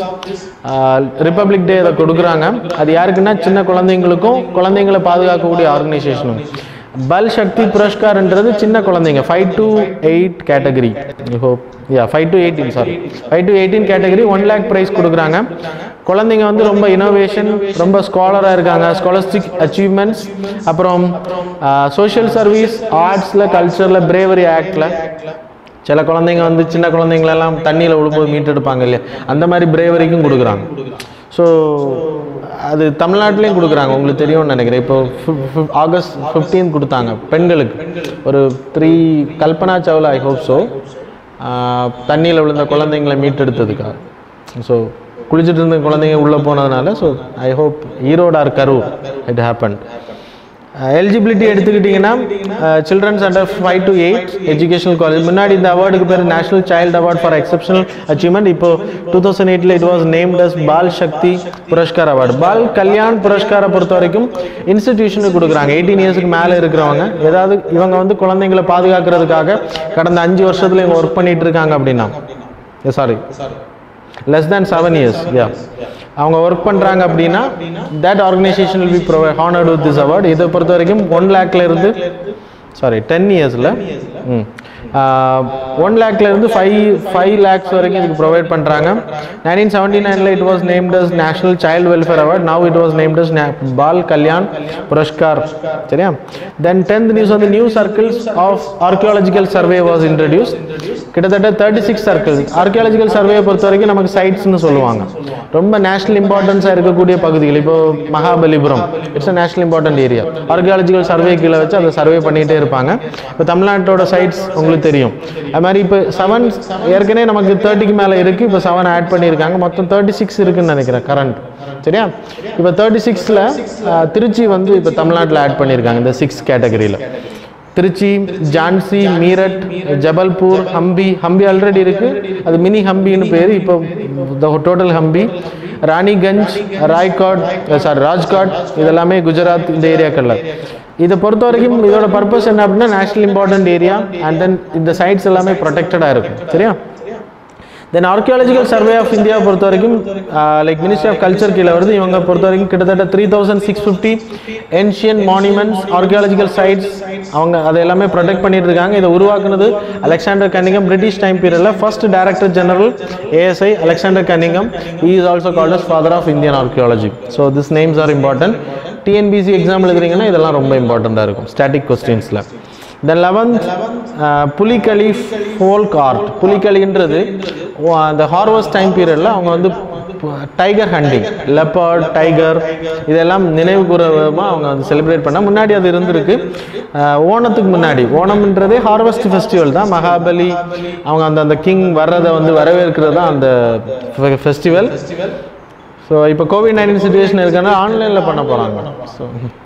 Republic Day அதை கொடுக்குறாங்க அது யாருக்குன்னா சின்ன குழந்தைங்களுக்கும் குழந்தைங்களை பாதுகாக்கக்கூடிய ஆர்கனைசேஷனும் பல் சக்தி புரஸ்கார்ன்றது சின்ன குழந்தைங்க five to eight category hope yeah five to eighteen sorry five to eighteen category one lakh prize கொடுக்குறாங்க குழந்தைங்க வந்து ரொம்ப இனோவேஷன் ரொம்ப ஸ்காலராக இருக்காங்க ஸ்காலஸ்டிக் அச்சீவ்மெண்ட்ஸ் அப்புறம் சோஷியல் சர்வீஸ் ஆர்ட்ஸில் கல்ச்சரில் பிரேவரி ஆக்டில் சில குழந்தைங்க வந்து சின்ன குழந்தைங்களெல்லாம் தண்ணியில் விழும்போது மீட்டெடுப்பாங்க இல்லையா அந்த மாதிரி பிரேவரிக்கும் கொடுக்குறாங்க ஸோ அது தமிழ்நாட்டிலையும் கொடுக்குறாங்க உங்களுக்கு தெரியும்னு நினைக்கிறேன் இப்போ ஆகஸ்ட் ஃபிஃப்டீன் கொடுத்தாங்க பெண்களுக்கு ஒரு three Kalpana Chawla I hope so தண்ணியில் விழுந்த குழந்தைங்களை மீட்டெடுத்ததுக்காக ஸோ குளிச்சுட்டு இருந்த குழந்தைங்க உள்ளே போனதுனால so I hope Erode or Karur it happen eligibility எடுத்துக்கிட்டிங்கன்னா childrens under five to eight educational college முன்னாடி இந்த அவார்டுக்கு பேர் national child award for exceptional achievement இப்போ டூ தௌசண்ட் எயிட்டில் it was named as Bal Shakti Puraskar award Bal Kalyan புரஸ்காரை பொறுத்த வரைக்கும் இன்ஸ்டிடியூஷனுக்கு கொடுக்குறாங்க எயிட்டீன் இயர்ஸ்க்கு மேலே இருக்கிறவங்க ஏதாவது இவங்க வந்து குழந்தைங்களை பாதுகாக்கிறதுக்காக கடந்த அஞ்சு வருஷத்துல இவங்க ஒர்க் பண்ணிட்டு இருக்காங்க அப்படின்னா sorry less than seven years yeah அவங்க ஒர்க் பண்ணுறாங்க அப்படின்னா that organisation will be provide honoured with this award இதை பொறுத்த வரைக்கும் ஒன் லேக்ல இருந்து சாரி டென் இயர்ஸில் ம் ஒன் லேக்ல இருந்து ஃபைவ் ஃபைவ் லேக்ஸ் வரைக்கும் இதுக்கு ப்ரொவைட் பண்ணுறாங்க நைன்டீன் செவன்டி நைனில் it was named as national child welfare award now it was named as Bal Kalyan Puraskar சரியா தென் டென்த் நியூஸ் வந்து new circles of archaeological survey was introduce கிட்டத்தட்ட தேர்ட்டி சிக்ஸ் சர்க்கிள் ஆர்கியாலஜிக்கல் சர்வேயை பொறுத்த வரைக்கும் நமக்கு சைட்ஸ்னு சொல்லுவாங்க ரொம்ப நேஷனல் இம்பார்ட்டன்ஸாக இருக்கக்கூடிய பகுதிகள் இப்போ Mahabalipuram it's a national important area archaeological survey கீழே வச்சு அதை சர்வே பண்ணிகிட்டே இருப்பாங்க இப்போ தமிழ்நாட்டோட சைட்ஸ் உங்களுக்கு தெரியும் அது மாதிரி இப்போ செவன் ஏற்கனவே நமக்கு தேர்ட்டிக்கு மேலே இருக்குது இப்போ செவன் ஆட் பண்ணியிருக்காங்க மொத்தம் தேர்ட்டி சிக்ஸ் இருக்குன்னு நினைக்கிறேன் கரண்ட் சரியா இப்போ தேர்ட்டி சிக்ஸில் திருச்சி வந்து இப்போ தமிழ்நாட்டில் ஆட் பண்ணியிருக்காங்க இந்த சிக்ஸ் கேட்டகரியில் திருச்சி ஜான்சி மீரட் ஜபல்பூர் ஹம்பி ஹம்பி ஆல்ரெடி இருக்கு அது மினி ஹம்பின்னு பேர் இப்போ டோட்டல் ஹம்பி ராணிகஞ்ச் ராய்காட் சாரி ராஜ்காட் இதெல்லாமே குஜராத் இந்த ஏரியாக்களில் இதை பொறுத்த வரைக்கும் இதோட பர்பஸ் என்ன அப்படின்னா national important area and then இந்த சைட்ஸ் எல்லாமே ப்ரொடெக்டடாக இருக்கும் சரியா then archaeological survey of India பொறுத்த வரைக்கும் லைக் மினிஸ்ட்ரி ஆஃப் கல்ச்சர் கீழே வருது இவங்க பொறுத்த வரைக்கும் கிட்டத்தட்ட three thousand six fifty ancient monuments archaeological sites அவங்க அதை எல்லாமே ப்ரொடெக்ட் பண்ணிட்டு இருக்காங்க இதை உருவாக்குனது அலெக்சாண்டர் கன்னிங்கம் பிரிட்டிஷ் டைம் பீரியடில் first director general ASI Alexander Cunningham he is also called as father of Indian archaeology so this names are important TNPSC exam எழுதுறீங்கன்னா இதெல்லாம் ரொம்ப இம்பார்ட்டண்ட்டாக இருக்கும் ஸ்டாட்டிக் கொஸ்டின்ஸில் then eleventh Pulikali folk art புலிகளின்றது ஓ- அந்த ஹார்வஸ்ட் டைம் பீரியடில் அவங்க வந்து டைகர் ஹண்டிங் லெப்பர்ட் டைகர் இதெல்லாம் நினைவு கூறமாக அவங்க வந்து செலிப்ரேட் பண்ண முன்னாடி அது இருந்திருக்கு அஹ் ஓணத்துக்கு முன்னாடி ஓணம்ன்றதே ஹார்வெஸ்ட் ஃபெஸ்டிவல் தான் மகாபலி அவங்க அந்த அந்த கிங் வர்றதை வந்து வரவேற்கிறது தான் அந்த ஃபெஸ்டிவல் ஸோ இப்போ கோவிட் நைன்டீன் சுச்சுவேஷன் இருக்கனால ஆன்லைனில் பண்ண போகிறாங்க so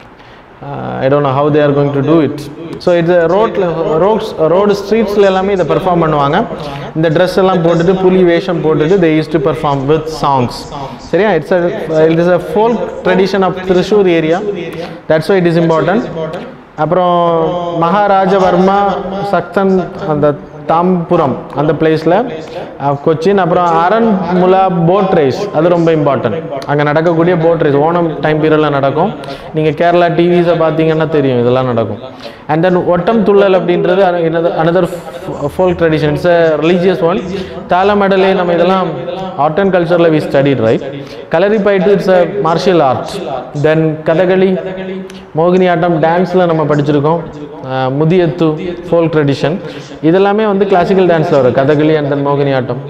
I don't know how they are going to do it so இது ரோட்டில் ரோட்ஸ் ரோடு ஸ்ட்ரீட்ஸில் எல்லாமே இதை பெர்ஃபார்ம் பண்ணுவாங்க இந்த ட்ரெஸ் எல்லாம் போட்டுட்டு புலி வேஷம் போட்டுட்டு they use to perform with songs சரியா it's it is a folk tradition of Thrissur area that's why it is important அப்புறம் மகாராஜவர்மா சக்தன் அந்த தாம்புரம் அந்த பிளேஸில் கொச்சின் அப்புறம் அரண்முலா போட் ரேஸ் அது ரொம்ப இம்பார்ட்டன்ட் அங்கே நடக்கக்கூடிய போட் ரேஸ் ஓணம் டைம் பீரியடில் நடக்கும் நீங்கள் கேரளா டிவிஸை பார்த்தீங்கன்னா தெரியும் இதெல்லாம் நடக்கும் அண்ட் தென் ஒட்டம் துள்ளல் அப்படின்றது another folk tradition it's a religious one தாளமடலே நம்ம இதெல்லாம் ஆர்ட் அண்ட் கல்ச்சரில் we studied right Kalaripayattu it's a martial art then Kathakali Mohiniyattam டான்ஸில் நம்ம படிச்சிருக்கோம் அஹ் முதியத்து ஃபோல்க் ட்ரெடிஷன் இதெல்லாமே வந்து கிளாசிக்கல் டான்ஸில் வரும் கதகளி அண்ட் தென் மோகினி ஆட்டம்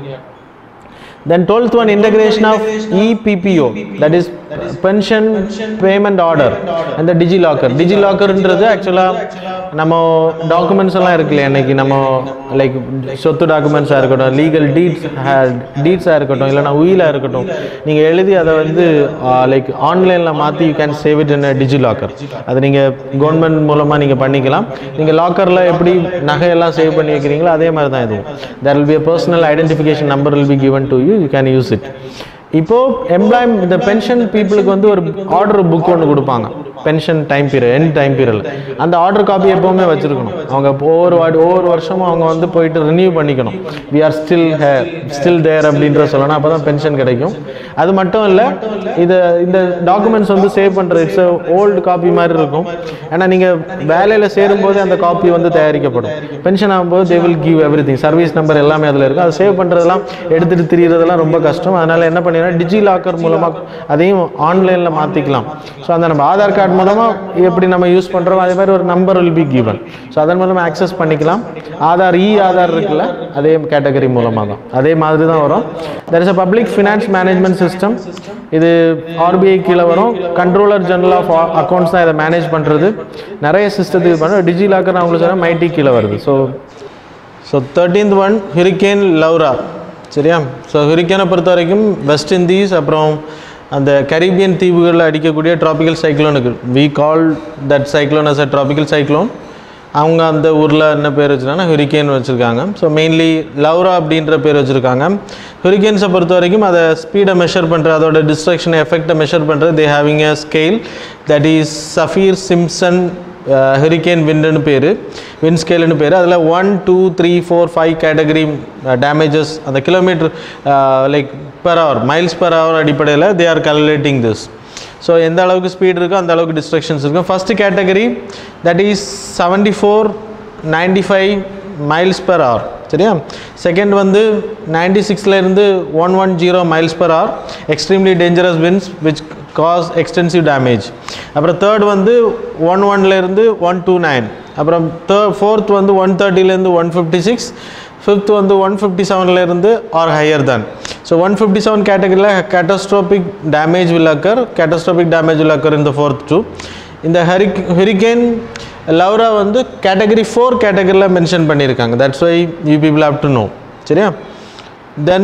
then 12th one integration of EPPO that is pension payment order and the DigiLocker DigiLockerன்றது ஆக்சுவலாக நம்ம டாக்குமெண்ட்ஸ் எல்லாம் இருக்குல்ல இன்னைக்கு நம்ம லைக் சொத்து டாக்குமெண்ட்ஸாக இருக்கட்டும் லீகல் டீட்ஸ் டீட்ஸாக இருக்கட்டும் இல்லைனா உயிலாக இருக்கட்டும் நீங்கள் எழுதி அதை வந்து லைக் ஆன்லைனில் மாற்றி you can save it in DigiLocker அது நீங்கள் கவர்மெண்ட் மூலமாக நீங்கள் பண்ணிக்கலாம் நீங்கள் லாக்கரில் எப்படி நகையெல்லாம் சேவ் பண்ணி வைக்கிறீங்களோ அதே மாதிரி தான் இதுவும் there will be a personal identification number will be given to you you can use it இப்போ எம்ப்ளாய் இந்த பென்ஷன் பீப்புளுக்கு வந்து ஒரு ஆர்டர் புக் ஒன்று கொடுப்பாங்க pension time period end time பீரியடில் அந்த ஆர்டர் காப்பி எப்போவுமே வச்சுருக்கணும் அவங்க ஒவ்வொரு வாட்டி ஒவ்வொரு வருஷமும் அவங்க வந்து போயிட்டு ரினியூ பண்ணிக்கணும் we are still still there அப்படின்ற சொல்லணும் அப்போ தான் பென்ஷன் கிடைக்கும் அது மட்டும் இல்லை இது இந்த டாக்குமெண்ட்ஸ் வந்து சேவ் பண்ணுறது இட்ஸ் ஓல்டு காப்பி மாதிரி இருக்கும் ஏன்னா நீங்கள் வேலையில் சேரும்போது அந்த காப்பி வந்து தயாரிக்கப்படும் பென்ஷன் ஆகும்போது they will give everything service number எல்லாமே அதில் இருக்கும் அதை சேவ் பண்ணுறதெல்லாம் எடுத்துகிட்டு திரியறதெல்லாம் ரொம்ப கஷ்டம் அதனால் என்ன பண்ணிங்கன்னா டிஜி லாக்கர் மூலமாக அதையும் ஆன்லைனில் மாற்றிக்கலாம் ஸோ அந்த நம்ம ஆதார் கார்டு மூலமாக எப்படி நம்ம யூஸ் பண்ணுறோம் அதே மாதிரி ஒரு number will be given so அதன் மூலமாக ஆக்சஸ் பண்ணிக்கலாம் ஆதார் இ ஆதார் இருக்குல்ல அதே கேட்டகரி மூலமாக தான் அதே மாதிரி தான் வரும் there is a public finance management system இது ஆர்பிஐ கீழே வரும் கண்ட்ரோலர் ஜெனரல் ஆஃப் அக்கௌண்ட்ஸ் தான் இதை மேனேஜ் பண்ணுறது நிறைய சிஸ்டத்துக்கு பண்ணுறோம் டிஜி லாக்கர் நான் உங்களுக்கு சொன்னேன் மைட்டி கீழே வருது so so thirteenth one hurricane Laura சரியா ஸோ ஹுரிக்கேனை பொறுத்த வரைக்கும் வெஸ்ட் இண்டீஸ் அப்புறம் அந்த கரீபியன் தீவுகளில் அடிக்கக்கூடிய ட்ராபிக்கல் சைக்ளோனுக்கு we call that cyclone as a tropical cyclone அவங்க அந்த ஊரில் என்ன பேர் வச்சுருக்காங்கன்னா ஹுரிக்கேன் வச்சுருக்காங்க ஸோ மெயின்லி லவ்ரா அப்படின்ற பேர் வச்சுருக்காங்க ஹுரிக்கேன்ஸை பொறுத்த வரைக்கும் அதை ஸ்பீடை மெஷர் பண்ணுற அதோட டிஸ்ட்ரக்ஷன் எஃபெக்டை மெஷர் பண்ணுறது they having a scale that is Saffir Simpson hurricane விண்டுன்னு பேர் விண்ட் ஸ்கேலுன்னு பேர் அதில் one two three four five category damages அந்த kilometre like per hour miles per hour அடிப்படையில் they are calculating this so எந்த அளவுக்கு ஸ்பீட் இருக்கோ அந்த அளவுக்கு டிஸ்ட்ரக்ஷன்ஸ் இருக்கும் first category that is seventy four ninety five miles per hour சரியா second வந்து நைன்டி சிக்ஸ்லேருந்து one one zero miles per hour extremely dangerous winds which cause extensive damage அப்புறம் தேர்ட் வந்து ஒன் ஒன்லேருந்து ஒன் டூ நைன் அப்புறம் third fourth வந்து one தேர்ட்டிலேருந்து one fifty six fifth வந்து ஒன் ஃபிஃப்டி செவன்லேருந்து ஆர் ஹையர் தான் ஸோ ஒன் ஃபிஃப்டி செவன் கேட்டகரியில் catastrophic damage will occur catastrophic damage will occur இந்த ஃபோர்த் டூ இந்த ஹரிக் ஹெரிகேன் லவ்ரா வந்து கேட்டகரி ஃபோர் கேட்டகரியில் மென்ஷன் பண்ணியிருக்காங்க that's why you people have to know சரியா தென்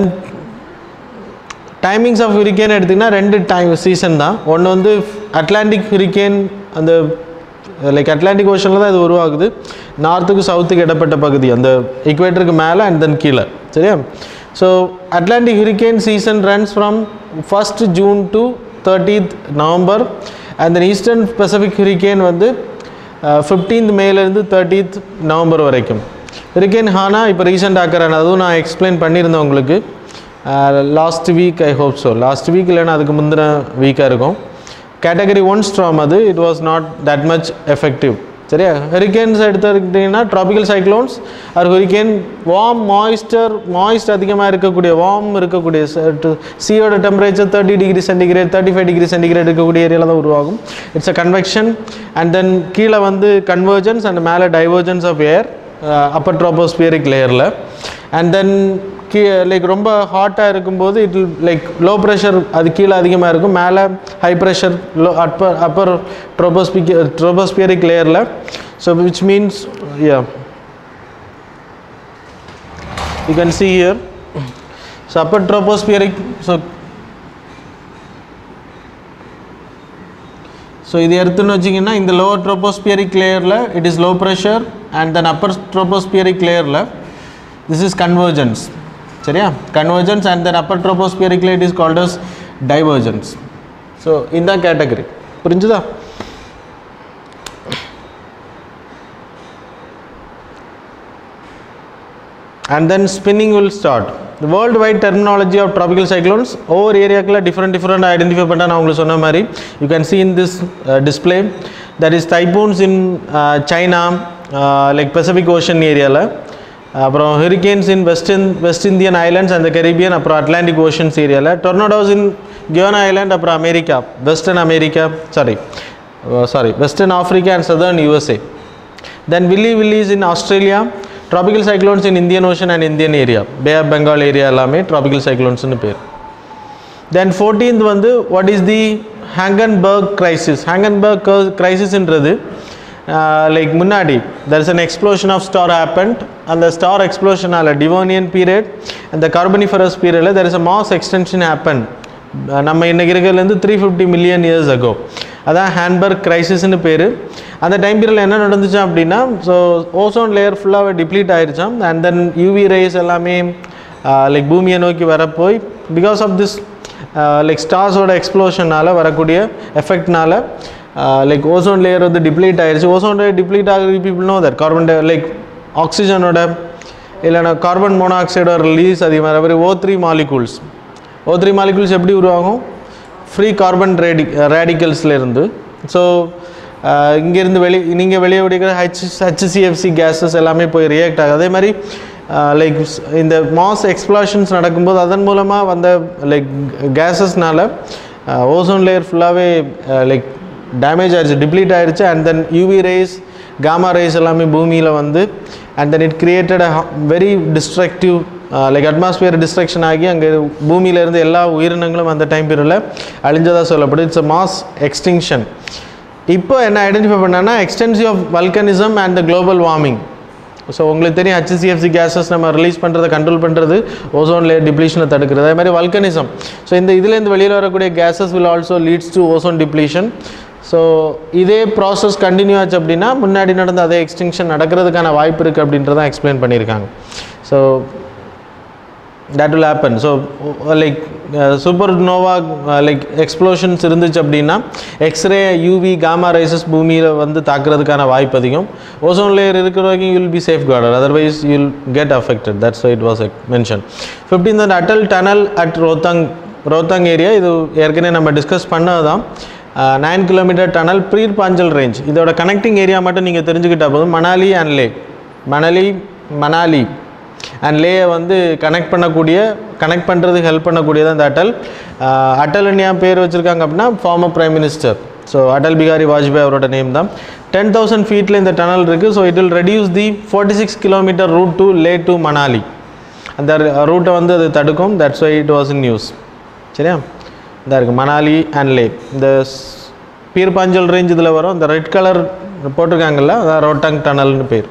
டைமிங்ஸ் ஆஃப் ஹுரிக்கேன் எடுத்திங்கன்னா ரெண்டு டைம் சீசன் தான் ஒன்று வந்து அட்லாண்டிக் ஹுரிக்கேன் அந்த லைக் அட்லாண்டிக் ஓஷனில் தான் இது உருவாகுது நார்த்துக்கு சவுத்துக்கு இடப்பட்ட பகுதி அந்த இக்குவேட்டருக்கு மேலே அண்ட் தென் கீழே சரியா so Atlantic hurricane season runs from first June to thirtieth November and then eastern Pacific hurricane வந்து ஃபிஃப்டீன்த் மேலேருந்து தேர்ட்டீத் நவம்பர் வரைக்கும் ஹுரிக்கேன் ஹானா இப்போ ரீசெண்ட் ஆக்கிறேன் அதுவும் நான் எக்ஸ்பிளைன் பண்ணியிருந்தேன் உங்களுக்கு last week I hope so last week இல்லைன்னா அதுக்கு முந்தின வீக்காக இருக்கும் கேட்டகரி ஒன் ஸ்ட்ராம் அது it was not that much effective சரியா ஹெரிகேன்ஸ் எடுத்துக்கிட்டிங்கன்னா tropical cyclones or hurricane warm moister moist அதிகமாக இருக்கக்கூடிய வார்ம் இருக்கக்கூடிய சியோட temperature thirty degree centigrade thirty five degree centigrade இருக்கக்கூடிய ஏரியாவில் தான் உருவாகும் it's a convection and then கீழே வந்து கன்வர்ஜன்ஸ் அண்ட் மேலே divergence of air upper tropospheric லேயரில் அண்ட் தென் கீ லைக் ரொம்ப ஹாட்டாக இருக்கும்போது இட் லைக் லோ ப்ரெஷர் அது கீழே அதிகமாக இருக்கும் மேலே high pressure low upper upper tropospheric tropospheric லேயரில் so which means yeah you can see here so upper tropospheric so so இது எடுத்துன்னு வச்சிங்கன்னா இந்த லோவர் ட்ரோபோஸ்பியரிக் லேயரில் it is low pressure and then upper tropospheric லேயரில் திஸ் இஸ் கன்வர்ஜன்ஸ் சரியா convergence and then upper tropospheric layer is called as divergence so இந்த category புரிஞ்சுதா and then spinning will start the worldwide terminology of tropical cyclones ஒவ்வொரு ஏரியாக்கில் different different identify பண்ணால் நான் உங்களுக்கு சொன்ன மாதிரி you can see in this uh, display that is typhoons in uh, China uh, like Pacific Ocean ஏரியாவில் அப்புறம் hurricanes in western West Indian islands அந்த Caribbean அப்புறம் அட்லாண்டிக் ஓஷன்ஸ் ஏரியாவில் டொர்னடோஸ் இன் கியோனா ஐலாண்ட் அப்புறம் America western America sorry sorry western Africa and southern USA then willy willies in Australia tropical cyclones in Indian ocean and Indian area Bay of Bengal area எல்லாமே ட்ராபிக்கல் சைக்ளோன்ஸ்னு பேர் then fourteenth வந்து what is the Hangenberg crisis Hangenberg கிரைசிஸ்ன்றது like முன்னாடி there is an explosion of star happened அந்த star எக்ஸ்ப்ளோஷனால் Devonian period அந்த கார்பனிஃபரஸ் பீரியடில் there is a mass extension happen நம்ம இன்றைக்கி இருக்கிறதுலேருந்து three fifty million years ago அதான் ஹேண்ட்பர்க் கிரைசிஸ்னு பேர் அந்த டைம் பீரியடில் என்ன நடந்துச்சு அப்படின்னா ஸோ ஓசோன் லேயர் ஃபுல்லாகவே டிப்ளீட் ஆயிடுச்சாம் அண்ட் தென் யூவி ரேஸ் எல்லாமே லைக் பூமியை நோக்கி வரப்போய் பிகாஸ் ஆஃப் திஸ் லைக் ஸ்டார்ஸோட எக்ஸ்ப்ளோஷனால் வரக்கூடிய எஃபெக்ட்னால லைக் ஓசோன் லேயர் வந்து டிப்ளீட் ஆயிடுச்சு ஓசோன் லேயர் டிப்ளீட் ஆகிற people know that carbon di like ஆக்சிஜனோட இல்லைனா கார்பன் மோனாக்சைடோட ரிலீஸ் அதிகமாக மாதிரி O three molecules O three molecules எப்படி உருவாகும் ஃப்ரீ கார்பன் ரேடி ரேடிக்கல்ஸ்லேருந்து ஸோ இங்கேருந்து வெளி நீங்கள் வெளியே விடுக்கிற ஹெச் ஹெச்சிஎஃப்சி கேஸஸ் எல்லாமே போய் ரியாக்ட் ஆகுது அதே மாதிரி லைக் இந்த மாஸ் எக்ஸ்ப்ளாஷன்ஸ் நடக்கும்போது அதன் மூலமாக வந்த லைக் கேஸஸ்னால ஓசோன் லேயர் ஃபுல்லாகவே லைக் டேமேஜ் ஆயிடுச்சு டிப்ளீட் ஆயிடுச்சு and then UV rays gamma rays எல்லாமே பூமியில் வந்து and then it created a very destructive like atmosphere destruction ஆகி அங்கே பூமியிலேருந்து எல்லா உயிரினங்களும் அந்த டைம் பீரியடில் அழிஞ்சதாக சொல்லப்படுது இட்ஸ் அ மாஸ் எக்ஸ்டிங்ஷன் இப்போ என்ன ஐடென்டிஃபை பண்ணான்னா extensive of volcanism and the global warming so உங்களுக்கு தெரியும் ஹச்சிசிஎஃப்சி கேஸஸ் நம்ம ரிலீஸ் பண்ணுறதை கண்ட்ரோல் பண்ணுறது ஓசோன் லேயர் டிப்ளீஷனை தடுக்கிறது அதே மாதிரி வல்கனிசம் ஸோ இந்த இதுலேருந்து வெளியில் வரக்கூடிய gases will also leads to ozone depletion so இதே ப்ராசஸ் கண்டினியூ ஆச்சு அப்படின்னா முன்னாடி நடந்த அதே எக்ஸ்டிங்ஷன் நடக்கிறதுக்கான வாய்ப்பு இருக்குது அப்படின்றதான் எக்ஸ்பிளைன் பண்ணியிருக்காங்க so that will happen so uh, like uh, supernova uh, like explosions இருந்துச்சு அப்படின்னா எக்ஸ்ரே யூவி காமா ரைசஸ் பூமியில் வந்து தாக்குறதுக்கான வாய்ப்பு அதிகம் ஓசோன் லேயர் இருக்கிற வரைக்கும் you'll be safeguarded otherwise you'll get affected that's it was mention fifteen அந்த Atal tunnel at Rohtang Rohtang area இது ஏற்கனவே நம்ம டிஸ்கஸ் பண்ணது தான் nine kilometre tunnel Pir Panjal range இதோட கனெக்டிங் ஏரியா மட்டும் நீங்கள் தெரிஞ்சுக்கிட்டா போதும் மணாலி அண்ட் லே மணாலி மணாலி அண்ட் லேயை வந்து கனெக்ட் பண்ணக்கூடிய கனெக்ட் பண்ணுறதுக்கு ஹெல்ப் பண்ணக்கூடியது அந்த அட்டல் ஆஹ் அட்டல்னு ஏன் பேர் வச்சுருக்காங்க அப்படின்னா former prime minister so Atal Bihari Vajpayee அவரோட நேம் தான் டென் தௌசண்ட் ஃபீட்டில் இந்த டனல் இருக்குது so it will reduce the forty six kilometre route to Leh to Manali அந்த ரூட்டை வந்து அது தடுக்கும் that's why it was in news சரியா இந்த இருக்குது மணாலி அண்ட் லே இந்த பீர்பாஞ்சல் ரேஞ்ச் இதில் வரும் இந்த ரெட் கலர் போட்டிருக்காங்கல்ல அதான் ரோட்டாங் டனல்னு பேர்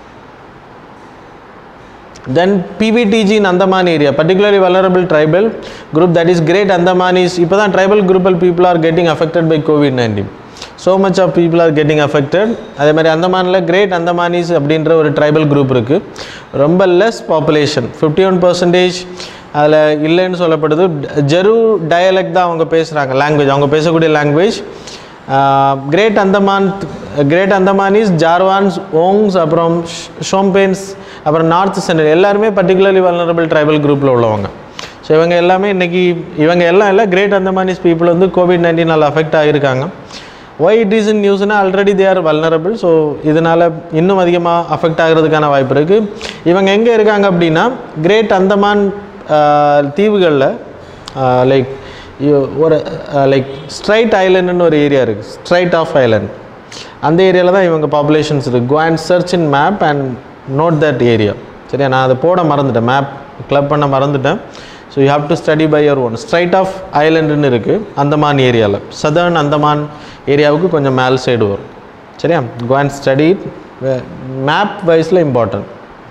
then PVTG in Andaman area, particularly vulnerable tribal group that is Great Andaman is இப்போ தான் tribal group people are getting affected by COVID-19. so much of people are getting affected அதே மாதிரி அந்தமானில் great Andamanese அப்படின்ற ஒரு tribal group இருக்குது ரொம்ப less population fifty one percentage அதில் இல்லைன்னு சொல்லப்படுது ஜெரு டயலெக்ட் தான் அவங்க பேசுகிறாங்க லாங்குவேஜ் அவங்க பேசக்கூடிய language great Andaman great Andamanese Jarawas Onges அப்புறம் ஷோம்பேன்ஸ் அப்புறம் நார்த் சென்ட்ரல் எல்லாருமே பர்டிகுலர்லி வல்னரபிள் ட்ரைபல் குரூப்பில் உள்ளவங்க ஸோ இவங்க எல்லாமே இன்றைக்கி இவங்க எல்லாம் இல்லை கிரேட் அந்தமானிஸ் பீப்புள் வந்து கோவிட் நைன்டீனால் அஃபெக்ட் ஆகியிருக்காங்க ஒய் இட் இஸ் இன் நியூஸ்னால் already they are vulnerable so இதனால் இன்னும் அதிகமாக அஃபெக்ட் ஆகிறதுக்கான வாய்ப்பு இருக்குது இவங்க எங்கே இருக்காங்க அப்படின்னா கிரேட் அந்தமான் தீவுகளில் லைக் ஒரு லைக் ஸ்ட்ரைட் ஐலண்டுன்னு ஒரு ஏரியா இருக்குது ஸ்ட்ரைட் ஆஃப் ஐலண்ட் அந்த ஏரியாவில் தான் இவங்க பாப்புலேஷன்ஸ் இருக்குது go and search in map and note that area சரியா நான் அதை போட மறந்துட்டேன் மேப் கிளப் பண்ண மறந்துட்டேன் so you have to study by your one strait of ஐலண்டுன்னு இருக்குது அந்தமான் ஏரியாவில் சதர்ன் அந்தமான் ஏரியாவுக்கு கொஞ்சம் மேல் சைடு வரும் சரியா கோ அண்ட் ஸ்டடி மேப் வைஸில் important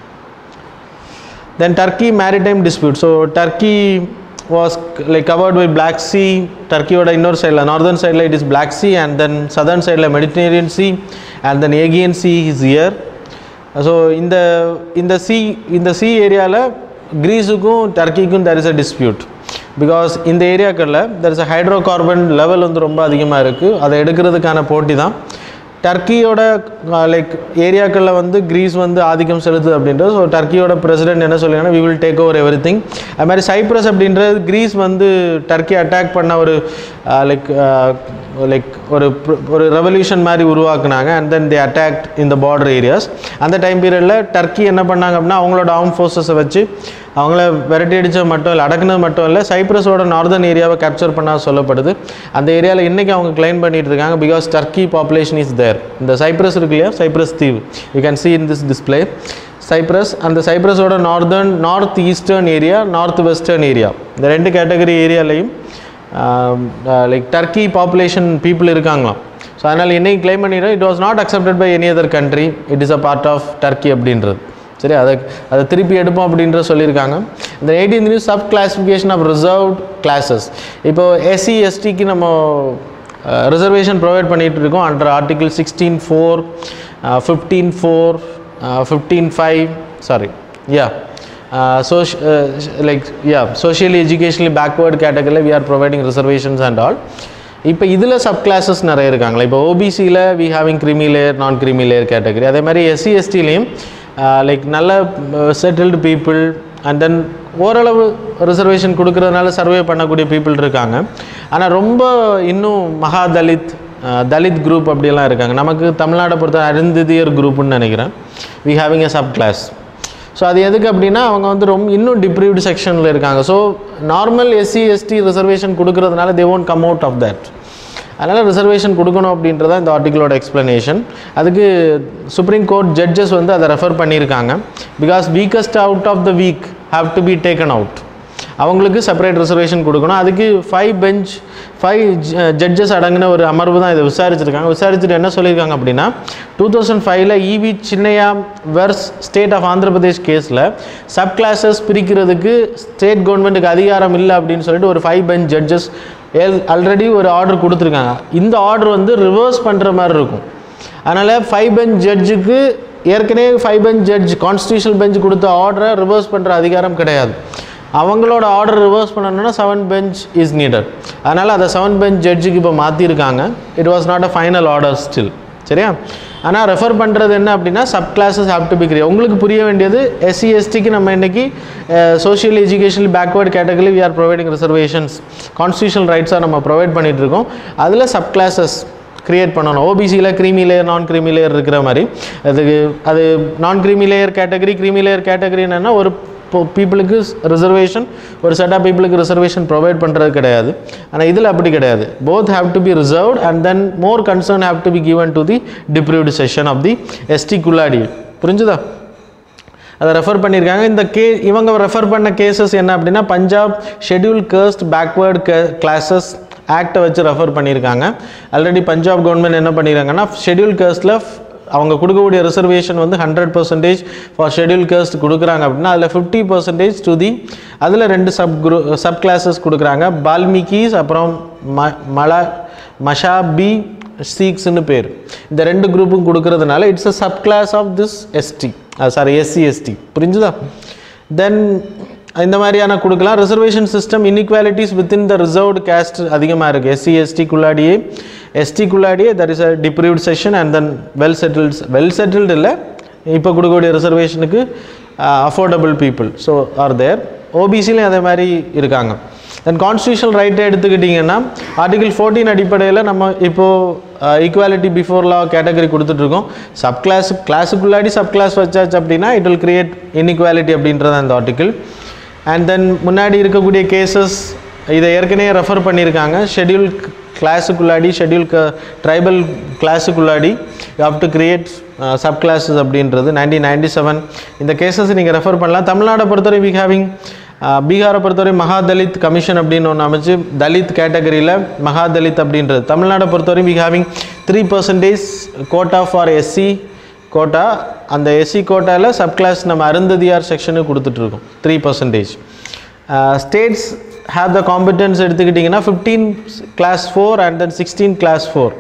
then turkey maritime dispute so turkey was like covered by black sea turkeyயோட இன்னொரு சைடில் நார்தர்ன் சைடில் it is black sea and then southern சைடில் mediterranean sea and then aegean sea is here so இந்த இந்த sea இந்த sea ஏரியாவில் க்ரீஸுக்கும் டர்க்கிக்கும் there is a dispute because இந்த ஏரியாக்களில் there is a hydrocarbon level வந்து ரொம்ப அதிகமாக இருக்குது அதை எடுக்கிறதுக்கான போட்டி தான் டர்க்கியோட லைக் ஏரியாக்களில் வந்து கிரீஸ் வந்து ஆதிக்கம் செலுத்துது அப்படின்றது ஸோ டர்க்கியோட பிரசிடென்ட் என்ன சொல்லிங்கன்னா we will take over everything அது மாதிரி சைப்ரஸ் அப்படின்றது கிரீஸ் வந்து டர்க்கி அட்டாக் பண்ண ஒரு லைக் லைக் ஒரு ஒரு ரெவல்யூஷன் மாதிரி உருவாக்குனாங்க அண்ட் தென் தே அட்டாக்ட் இந்த பார்டர் ஏரியாஸ் அந்த டைம் பீரியடில் டர்க்கி என்ன பண்ணாங்க அப்படின்னா அவங்களோட ஆர்ம் ஃபோர்ஸஸை வச்சு அவங்கள விரட்டி அடித்தது மட்டும் இல்லை அடக்குனது மட்டும் இல்லை சைப்ரஸோட நார்தர்ன் ஏரியாவை கேப்சர் பண்ண சொல்லப்படுது அந்த ஏரியாவில் இன்றைக்கி அவங்க கிளைம் பண்ணிட்டு இருக்காங்க because Turkey population is there இந்த சைப்ரஸ் இருக்கு இல்லையா சைப்ரஸ் தீவு you can see in this display Cyprus அந்த சைப்ரஸோட northern north eastern area north western area இந்த ரெண்டு கேட்டகரி ஏரியாலையும் லைக் டர்க்கி பாப்புலேஷன் பீப்புள் இருக்காங்களாம் ஸோ அதனால் இன்னைக்கு கிளைம் பண்ணிடுறோம் it was not accepted by any other country it is a part of Turkey அப்படின்றது சரி அதை அதை திருப்பி எடுப்போம் அப்படின்ற சொல்லியிருக்காங்க இந்த eighteen news sub classification of reserved classes இப்போ எஸ்சி எஸ்டிக்கு நம்ம ரிசர்வேஷன் ப்ரொவைட் பண்ணிகிட்டு இருக்கோம் under article sixteen four fifteen four fifteen five sorry yeah சோஷ் like yeah socially educationally backward கேட்டகரியில் we are providing reservations and all இப்போ இதில் sub classes நிறைய இருக்காங்களா இப்போ ஓபிசியில் we having creamy layer non creamy layer category அதே மாதிரி எஸ்சி எஸ்டிலையும் லைக் நல்ல செட்டில்டு பீப்புள் அண்ட் தென் ஓரளவு ரிசர்வேஷன் கொடுக்கறதுனால சர்வே பண்ணக்கூடிய பீப்புள் இருக்காங்க ஆனால் ரொம்ப இன்னும் மகா தலித் தலித் குரூப் அப்படியெல்லாம் இருக்காங்க நமக்கு தமிழ்நாடை பொறுத்த அருந்ததியர் குரூப்னு நினைக்கிறேன் we having a sub class so அது எதுக்கு அப்படின்னா அவங்க வந்து ரொம்ப இன்னும் டிப்ரீவ்டு செக்ஷனில் இருக்காங்க so normal SC ST reservation கொடுக்கறதுனால they won't come out of that அதனால் ரிசர்வேஷன் கொடுக்கணும் அப்படின்றத இந்த ஆர்டிக்கிளோட எக்ஸ்ப்ளனேஷன் அதுக்கு சுப்ரீம் கோர்ட் ஜட்ஜஸ் வந்து அதை ரெஃபர் பண்ணியிருக்காங்க because weakest out of the weak have to be taken out அவங்களுக்கு செப்பரேட் ரிசர்வேஷன் கொடுக்கணும் அதுக்கு ஃபைவ் பெஞ்ச் ஃபைவ் ஜட்ஜஸ் அடங்கின ஒரு அமர்வு தான் இதை விசாரிச்சிருக்காங்க விசாரிச்சுட்டு என்ன சொல்லியிருக்காங்க அப்படின்னா டூ தௌசண்ட் ஃபைவ்ல E V Chinnaiah versus state of Andhra Pradesh கேஸில் சப் கிளாஸஸ் பிரிக்கிறதுக்கு ஸ்டேட் கவர்மெண்ட்டுக்கு அதிகாரம் இல்லை அப்படின்னு சொல்லிட்டு ஒரு ஃபைவ் பெஞ்ச் ஜட்ஜஸ் ஆல்ரெடி ஒரு ஆர்டர் கொடுத்துருக்காங்க இந்த ஆர்டர் வந்து ரிவர்ஸ் பண்ணுற மாதிரி இருக்கும் அதனால் ஃபைவ் பெஞ்ச் ஜட்ஜுக்கு ஏற்கனவே five bench judge constitutional bench கொடுத்த ஆர்டரை ரிவர்ஸ் பண்ணுற அதிகாரம் கிடையாது அவங்களோட ஆர்டர் ரிவர்ஸ் பண்ணணும்னா செவன் பெஞ்ச் இஸ் நீடட் அதனால் அதை செவன் பெஞ்ச் ஜட்ஜுக்கு இப்போ மாற்றிருக்காங்க it was not a final order still சரியா ஆனால் ரெஃபர் பண்ணுறது என்ன அப்படின்னா sub classes have to be create உங்களுக்கு புரிய வேண்டியது எஸ்சி எஸ்டிக்கு நம்ம இன்றைக்கி social educational backward category we are providing reservations constitutional ரைட்ஸாக நம்ம ப்ரொவைட் பண்ணிகிட்டு இருக்கோம் அதில் சப் கிளாஸஸ் க்ரியேட் பண்ணணும் ஓபிசியில் creamy layer non creamy layer இருக்கிற மாதிரி அதுக்கு அது non creamy layer category creamy layer category என்னென்னா ஒரு பீப்புளுக்கு ரிசர்வேஷன் ஒரு செட் ஆஃப் பீப்புளுக்கு ரிசர்வேஷன் ப்ரொவைட் பண்ணுறது கிடையாது ஆனால் இதில் அப்படி கிடையாது both have to be reserved and then more concern have to be given to the deprived section of the ST குல்லாடி புரிஞ்சுதா அதை ரெஃபர் பண்ணியிருக்காங்க இந்த கே இவங்க ரெஃபர் பண்ண கேசஸ் என்ன அப்படின்னா Punjab schedule caste backward classes ஆக்டை வச்சு ரெஃபர் பண்ணியிருக்காங்க ஆல்ரெடி பஞ்சாப் கவர்மெண்ட் என்ன பண்ணியிருக்காங்கன்னா ஷெட்யூல் கர்ஸ்டில் அவங்க கொடுக்கக்கூடிய ரிசர்வேஷன் வந்து hundred percentage for schedule caste கொடுக்குறாங்க அப்படின்னா அதில் ஃபிஃப்டி பர்சன்டேஜ் டு தி அதில் ரெண்டு சப் குரூ சப் கிளாஸஸ் கொடுக்குறாங்க பால்மீகிஸ் அப்புறம் ம மல மஷாபி சீக்ஸ்னு பேர் இந்த ரெண்டு குரூப்பும் கொடுக்கறதுனால it's a sub class of this ST sorry SC ST புரிஞ்சுதா தென் இந்த மாதிரியான கொடுக்கலாம் reservation system inequalities within the reserved caste அதிகமாக இருக்குது எஸ்சி எஸ்டிக்குள்ளாடியே எஸ்டிக்குள்ளாடியே that is a deprived section and then well settles well settled இல்லை இப்போ கொடுக்கக்கூடிய ரிசர்வேஷனுக்கு affordable people so are there ஓபிசிலையும் அதே மாதிரி இருக்காங்க தென் கான்ஸ்டியூஷனல் ரைட்டை எடுத்துக்கிட்டிங்கன்னா ஆர்டிகிள் ஃபோர்டீன் அடிப்படையில் நம்ம இப்போது ஈக்குவாலிட்டி பிஃபோர் லா கேட்டகரி கொடுத்துட்ருக்கோம் சப் கிளாஸ் கிளாஸுக்குள்ளாடி சப் கிளாஸ் வச்சாச்சு அப்படின்னா இட் வில் கிரியேட் இன்இக்வாலிட்டி அப்படின்றது அந்த ஆர்டிகிள் அண்ட் தென் முன்னாடி இருக்கக்கூடிய கேசஸ் இதை ஏற்கனவே ரெஃபர் பண்ணியிருக்காங்க ஷெட்யூல் கிளாஸுக்குள்ளாடி ஷெட்யூல் க ட்ரைபல் கிளாஸுக்குள்ளாடி you have to create sub classes அப்படின்றது நைன்டீன் நைன்டி செவன் இந்த கேசஸ் நீங்கள் ரெஃபர் பண்ணலாம் தமிழ்நாடை பொறுத்தவரை வி ஹேவிங் பீகாரை பொறுத்தவரை மகா தலித் கமிஷன் அப்படின்னு ஒன்று அமைச்சு தலித் கேட்டகரியில் மகா தலித் அப்படின்றது தமிழ்நாடை பொறுத்தவரை we having three percentage quota for SC quota அந்த எஸ்சி கோட்டாவில் சப் கிளாஸ் நம்ம அருந்ததியார் செக்ஷனுக்கு கொடுத்துட்ருக்கோம் three percentage states have the competence எடுத்துக்கிட்டிங்கன்னா fifteen clause four and then sixteen clause four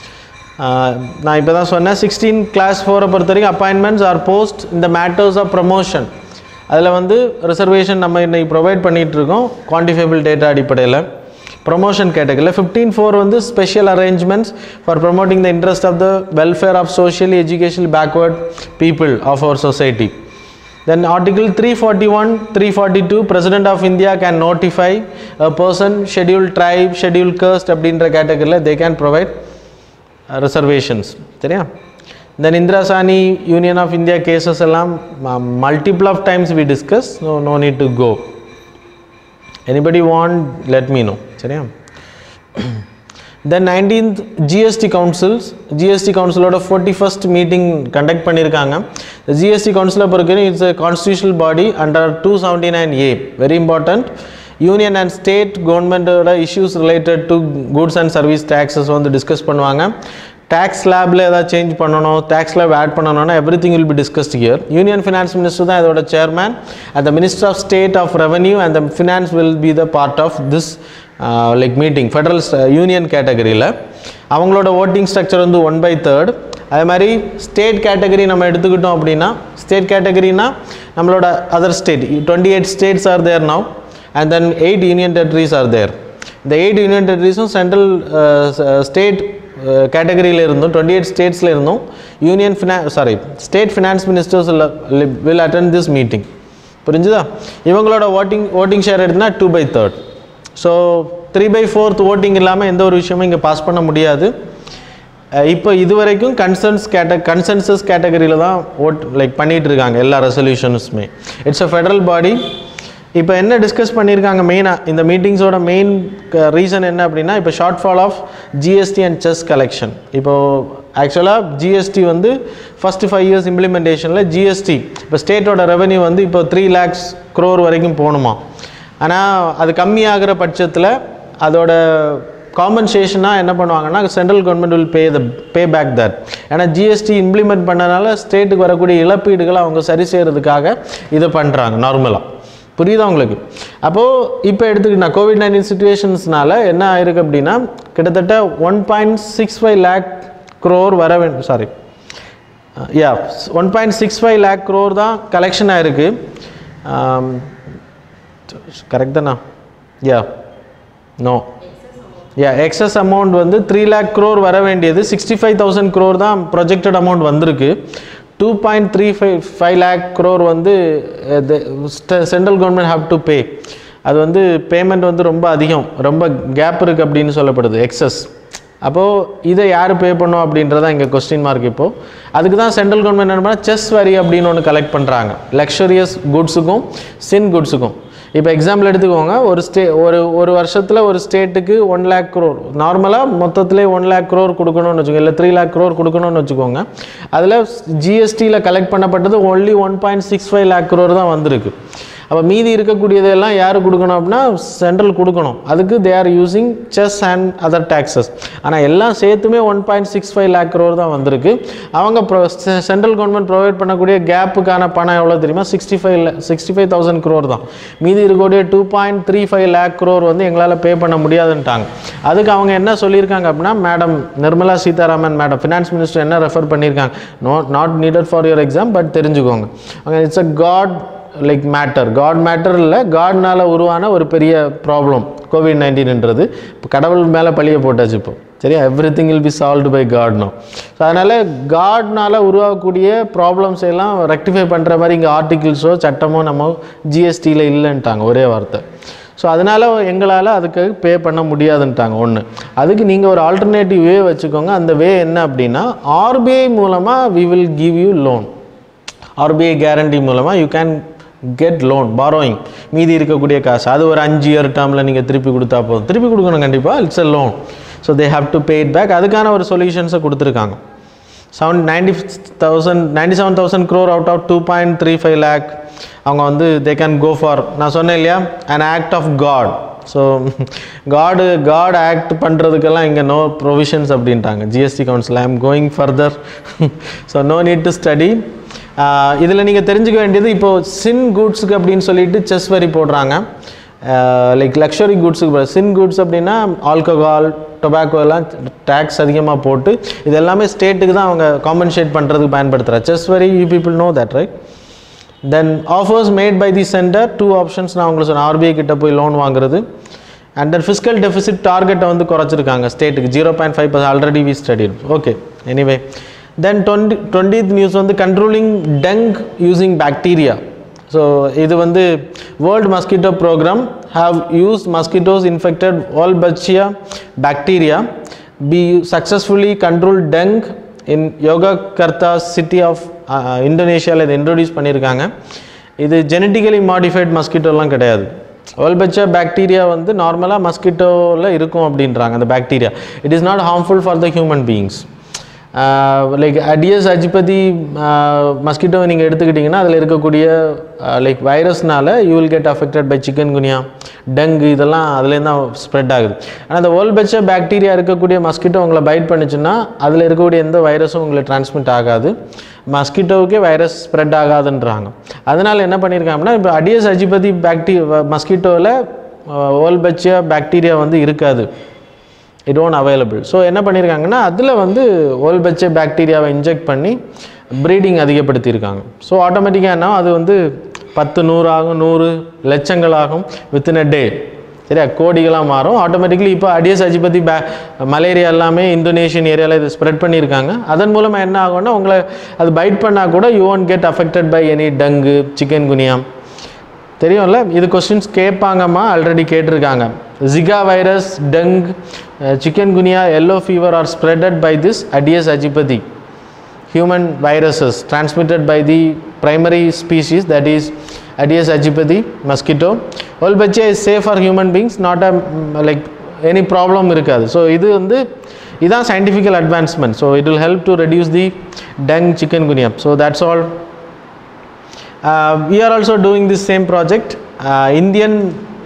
நான் இப்போ தான் சொன்னேன் சிக்ஸ்டீன் கிளாஸ் ஃபோரை பொறுத்த வரைக்கும் அப்பாயின்மெண்ட்ஸ் ஆர் போஸ்ட் இந்த மேட்டர்ஸ் ஆஃப் ப்ரமோஷன் அதில் வந்து ரிசர்வேஷன் நம்ம இன்னைக்கு ப்ரொவைட் பண்ணிகிட்ருக்கோம் குவான்டிஃபைபிள் டேட்டா அடிப்படையில் ப்ரொமோஷன் கேட்டகரியில் ஃபிஃப்டீன் ஃபோர் வந்து special arrangements for promoting the interest of the welfare of socially educational backward people of our society Then Article 341, 342, President of India can notify a person, scheduled tribe, scheduled caste அப்படின்ற கேட்டகரியில் they can provide uh, reservations சரியா then Indra Sawhney Union of India cases எல்லாம் multiple of times we discuss no no need to go anybody want let me know சரியா then nineteenth GST councils GST கவுன்சிலோட forty first meeting conduct பண்ணியிருக்காங்க GST கவுன்சிலை பொறுத்தவரைக்கும் it's a constitutional body under two seventy nine A very important union and state கவர்மெண்ட்டோட issues related to goods and service taxes வந்து discuss பண்ணுவாங்க tax ஸ்லாபில் ஏதாவது change பண்ணணும் டேக்ஸ் ஸ்லாப் ஆட் பண்ணணும்னா everything will be discussed here union finance minister தான் இதோட chairman and the minister of state of revenue and the finance will be the part of this like meeting federal union கேட்டகரியில் அவங்களோட voting structure வந்து one by third அதே மாதிரி state category நம்ம எடுத்துக்கிட்டோம் அப்படின்னா ஸ்டேட் கேட்டகரினா நம்மளோட other state twenty eight states are there now and then eight union territories are there இந்த எயிட் யூனியன் டெரிட்டரிஸும் சென்ட்ரல் ஸ்டேட் கேட்டகரியில் இருந்தும் டுவெண்ட்டி எயிட் ஸ்டேட்ஸில் இருந்தும் யூனியன் ஃபினா sorry state finance ministers will attend this meeting புரிஞ்சுதா இவங்களோட ஓட்டிங் ஓட்டிங் ஷேர் எடுத்துனா two by third so three by fourth voting இல்லாமல் எந்த ஒரு விஷயமும் இங்கே பாஸ் பண்ண முடியாது அஹ் இப்போ இது வரைக்கும் கன்சர்ன்ஸ் கேட்ட கன்சென்சஸ் கேட்டகரியில் தான் ஓட் லைக் பண்ணிகிட்டு இருக்காங்க எல்லா ரெசல்யூஷன்ஸுமே இட்ஸ் அ ஃபெடரல் பாடி இப்போ என்ன டிஸ்கஸ் பண்ணியிருக்காங்க மெயினாக இந்த மீட்டிங்ஸோட மெயின் ரீசன் என்ன அப்படின்னா இப்போ shortfall of GST and cess collection இப்போது ஆக்சுவலாக ஜிஎஸ்டி வந்து ஃபஸ்ட்டு ஃபைவ் இயர்ஸ் இம்ப்ளிமெண்டேஷனில் ஜிஎஸ்டி இப்போ ஸ்டேட்டோட ரெவென்யூ வந்து இப்போ த்ரீ லேக்ஸ் க்ரோர் வரைக்கும் போகணுமா ஆனால் அது கம்மியாகிற பட்சத்தில் அதோட காம்பன்சேஷனாக என்ன பண்ணுவாங்கன்னா central government will pay the pay back that ஏன்னா ஜிஎஸ்டி இம்ப்ளிமெண்ட் பண்ணனால ஸ்டேட்டுக்கு வரக்கூடிய இழப்பீடுகளை அவங்க சரி செய்கிறதுக்காக இதை பண்ணுறாங்க நார்மலாக புரியுதா உங்களுக்கு அப்போது இப்போ எடுத்துக்கிட்டா கோவிட் நைன்டீன் சுச்சுவேஷன்ஸ்னால என்ன ஆயிருக்கு அப்படின்னா கிட்டத்தட்ட one point six five lakh crore வர வேண்டும் sorry yeah one point six five lakh crore தான் கலெக்ஷன் ஆயிருக்கு கரெக்ட் தானா yeah no yeah excess amount வந்து த்ரீ லேக் க்ரோர் வர வேண்டியது சிக்ஸ்டி ஃபைவ் தௌசண்ட் க்ரோர் தான் ப்ரொஜெக்டட் அமௌண்ட் வந்திருக்கு two point three five five lakh crore வந்து central government have to pay அது வந்து பேமெண்ட் வந்து ரொம்ப அதிகம் ரொம்ப கேப் இருக்குது அப்படின்னு சொல்லப்படுது எக்ஸஸ் அப்போது இதை யார் பே பண்ணும் அப்படின்றதா இங்கே கொஸ்டின் மார்க் இப்போது அதுக்கு தான் சென்ட்ரல் கவர்மெண்ட் என்ன பண்ணால் செஸ் வரி அப்படின்னு ஒன்று கலெக்ட் பண்ணுறாங்க லக்ஸரியஸ் குட்ஸுக்கும் சின் குட்ஸுக்கும் இப்போ எக்ஸாம்பிள் எடுத்துக்கோங்க ஒரு ஸ்டே ஒரு ஒரு வருஷத்தில் ஒரு ஸ்டேட்டுக்கு ஒன் லேக் க்ரோர் நார்மலாக மொத்தத்திலே ஒன் லேக் க்ரோர் கொடுக்கணும்னு வச்சுக்கோங்க இல்லை த்ரீ லேக் க்ரோர் கொடுக்கணும்னு வச்சுக்கோங்க அதில் ஜிஎஸ்டியில் கலெக்ட் பண்ணப்பட்டது only one point six five lakh crore தான் வந்திருக்கு அப்போ மீதி இருக்கக்கூடியதெல்லாம் யார் கொடுக்கணும் அப்படின்னா சென்ட்ரல் கொடுக்கணும் அதுக்கு they are using cess and other taxes ஆனால் எல்லாம் சேர்த்துமே one point six five lakh crore தான் வந்திருக்கு அவங்க சென்ட்ரல் கவர்மெண்ட் ப்ரொவைட் பண்ணக்கூடிய கேப்புக்கான பணம் எவ்வளோ தெரியுமா sixty five sixty five thousand crore தான் மீதி இருக்கக்கூடிய two point three five lakh crore வந்து எங்களால் பே பண்ண முடியாதுன்ட்டாங்க அதுக்கு அவங்க என்ன சொல்லியிருக்காங்க அப்படின்னா madam Nirmala Sitharaman madam finance minister என்ன ரெஃபர் பண்ணியிருக்காங்க no not needed for your exam but தெரிஞ்சுக்கோங்க அவங்க it's a God like matter God matter இல்லை காட்னால் உருவான ஒரு பெரிய ப்ராப்ளம் கோவிட் நைன்டீன்ன்றது இப்போ கடவுள் மேலே பழிய போட்டாச்சு இப்போ சரியா everything will be solved by காட்னோ ஸோ அதனால் காட்னால் உருவாகக்கூடிய ப்ராப்ளம்ஸ் எல்லாம் ரெக்டிஃபை பண்ணுற மாதிரி இங்கே ஆர்டிகிள்ஸோ சட்டமோ நம்ம ஜிஎஸ்டியில் இல்லைன்ட்டாங்க ஒரே வார்த்தை ஸோ அதனால் எங்களால் அதுக்கு பே பண்ண முடியாதுன்ட்டாங்க ஒன்று அதுக்கு நீங்கள் ஒரு ஆல்டர்னேட்டிவ் வே வச்சுக்கோங்க அந்த வே என்ன அப்படின்னா ஆர்பிஐ மூலமாக we will give you loan RBI guarantee மூலமாக you can get loan borrowing மீதி இருக்கக்கூடிய காசு அது ஒரு அஞ்சு இயர் டேர்மில் நீங்கள் திருப்பி கொடுத்தா போதும் திருப்பி கொடுக்கணும் கண்டிப்பாக it's a loan so they have to pay it back அதுக்கான ஒரு சொல்யூஷன்ஸை கொடுத்துருக்காங்க seven ninety thousand ninety seven thousand crore out of two point three five lakh அவங்க வந்து தே கேன் கோ ஃபார் நான் சொன்னேன் இல்லையா an act of God so God God act பண்ணுறதுக்கெல்லாம் இங்கே நோ ப்ரொவிஷன்ஸ் அப்படின்ட்டாங்க GST council I am going further so no need to study இதில் நீங்கள் தெரிஞ்சுக்க வேண்டியது இப்போது சின் குட்ஸுக்கு அப்படின்னு சொல்லிட்டு செஸ் வரி போடுறாங்க லைக் லக்ஸரி குட்ஸுக்கு சின் குட்ஸ் அப்படின்னா ஆல்கஹால் டொபாக்கோ எல்லாம் டேக்ஸ் அதிகமாக போட்டு இது எல்லாமே ஸ்டேட்டுக்கு தான் அவங்க காம்பன்சேட் பண்ணுறதுக்கு பயன்படுத்துகிறாங்க செஸ் வரி you people know that right then offers made by the centre two options நான் உங்களுக்கு சொன்னேன் ஆர்பிஐ கிட்ட போய் லோன் வாங்குறது அண்ட் தென் ஃபிஸ்கல் டெபிசிட் டார்கெட்டை வந்து குறைச்சிருக்காங்க ஸ்டேட்டுக்கு zero point five percent already we study okay anyway then twenty twentieth news வந்து controlling dengue using bacteria so இது வந்து world mosquito programme have use mosquitos infected Wolbachia bacteria be successfully control dengue in Yogyakarta city of இந்தோனேஷியாவில் இதை introduce பண்ணியிருக்காங்க இது genetically modified மஸ்கிட்டோலாம் கிடையாது ஓல்பெச்சா bacteria வந்து நார்மலாக மஸ்கிட்டோவில் இருக்கும் அப்படின்றாங்க அந்த bacteria it is not harmful for the human beings like Aedes aegypti மஸ்கிட்டோவை நீங்கள் எடுத்துக்கிட்டிங்கன்னா அதில் இருக்கக்கூடிய லைக் வைரஸ்னால you will get affected by chikungunya dengue இதெல்லாம் அதுலேருந்து தான் ஸ்ப்ரெட் ஆகுது ஆனால் அந்த ஓல்பெச்ச பாக்டீரியா இருக்கக்கூடிய மஸ்கிட்டோ உங்களை பைட் பண்ணிச்சுன்னா அதில் இருக்கக்கூடிய எந்த வைரஸும் உங்களுக்கு டிரான்ஸ்மிட் ஆகாது மஸ்கிட்டோவுக்கே வைரஸ் ஸ்ப்ரெட் ஆகாதுன்றாங்க அதனால் என்ன பண்ணியிருக்காங்கன்னா இப்போ அடியஸ் அஜிபதி பாக்டீ மஸ்கிட்டோவில் ஓல்பெச்சியா பாக்டீரியா வந்து இருக்காது இட் ஓன் அவைலபிள் ஸோ என்ன பண்ணியிருக்காங்கன்னா அதில் வந்து ஓல்பெச்சே பாக்டீரியாவை இன்ஜெக்ட் பண்ணி ப்ரீடிங் அதிகப்படுத்தியிருக்காங்க ஸோ ஆட்டோமேட்டிக்காக என்ன அது வந்து பத்து நூறு ஆகும் நூறு லட்சங்கள் ஆகும் வித்தின் அ டே சரியா கோடிகளாக மாறும் ஆட்டோமேட்டிக்லி இப்போ அடியஸ் அஜிபதி பே மலேரியா எல்லாமே இந்தோனேஷியன் ஏரியாவில் இது ஸ்ப்ரெட் பண்ணியிருக்காங்க அதன் மூலமாக என்ன ஆகும்னா உங்களை அது பைட் பண்ணால் கூட you won't get affected by any dengue chikungunya தெரியும்ல இது கொஸ்டின்ஸ் கேட்பாங்கம்மா ஆல்ரெடி கேட்டிருக்காங்க Zika virus dengue chikungunya yellow fever are spreaded by this Aedes aegypti human viruses transmitted by the primary species that is Aedes aegypti mosquito. Wolbachia is safe for human beings, not a mm, like any problem இருக்காது so இது வந்து இதான் scientific advancement so it will help to reduce the dengue chikungunya so that's all uh, we are also doing this same project uh, indian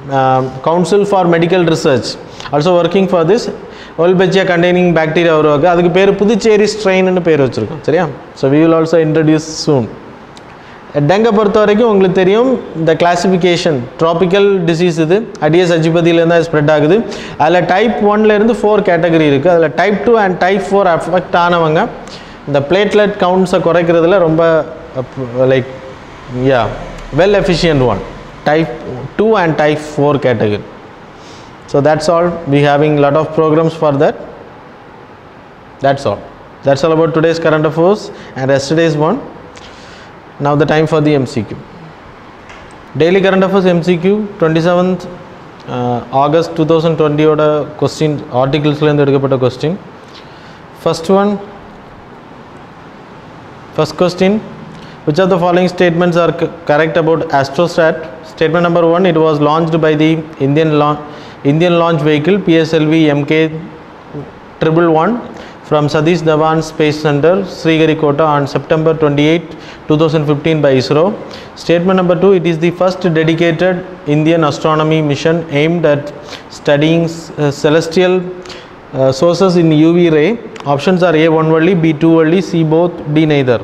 council for medical research also working for this Wolbachia containing bacteria உருவாக்கு அதுக்கு பேர் புதுச்சேரி ஸ்ட்ரெயின்னு பேர் வச்சுருக்கோம் சரியா so we will also introduce soon டெங்கை பொறுத்த வரைக்கும் உங்களுக்கு தெரியும் இந்த கிளாசிஃபிகேஷன் ட்ராபிக்கல் டிசீஸ் இது அடியஸ் அஜிபதியிலேருந்து தான் ஸ்ப்ரெட் ஆகுது அதில் டைப் ஒன்லேருந்து ஃபோர் கேட்டகரி இருக்குது அதில் type two and type four affect ஆனவங்க இந்த பிளேட்லெட் கவுண்ட்ஸை குறைக்கிறதுல ரொம்ப like yeah well efficient one type two and type four category so that's all we having lot of programmes for that that's all that's all about today's current affairs and yesterday's one now the time for the mcq daily current affairs mcq 27th uh, august 2020 ஓட question ஆர்டிகிள்ஸ்லேருந்து எடுக்கப்பட்ட question first one first question which of the following statements are c- correct about astrosat statement number 1 it was launched by the indian launch indian launch vehicle pslv mk triple one from Satish Dhawan Space Center, Sriharikota on September 28, 2015 by ISRO. Statement number two, it is the first dedicated Indian astronomy mission aimed at studying uh, celestial uh, sources in UV ray. Options are A one only, B two only, C both, D neither.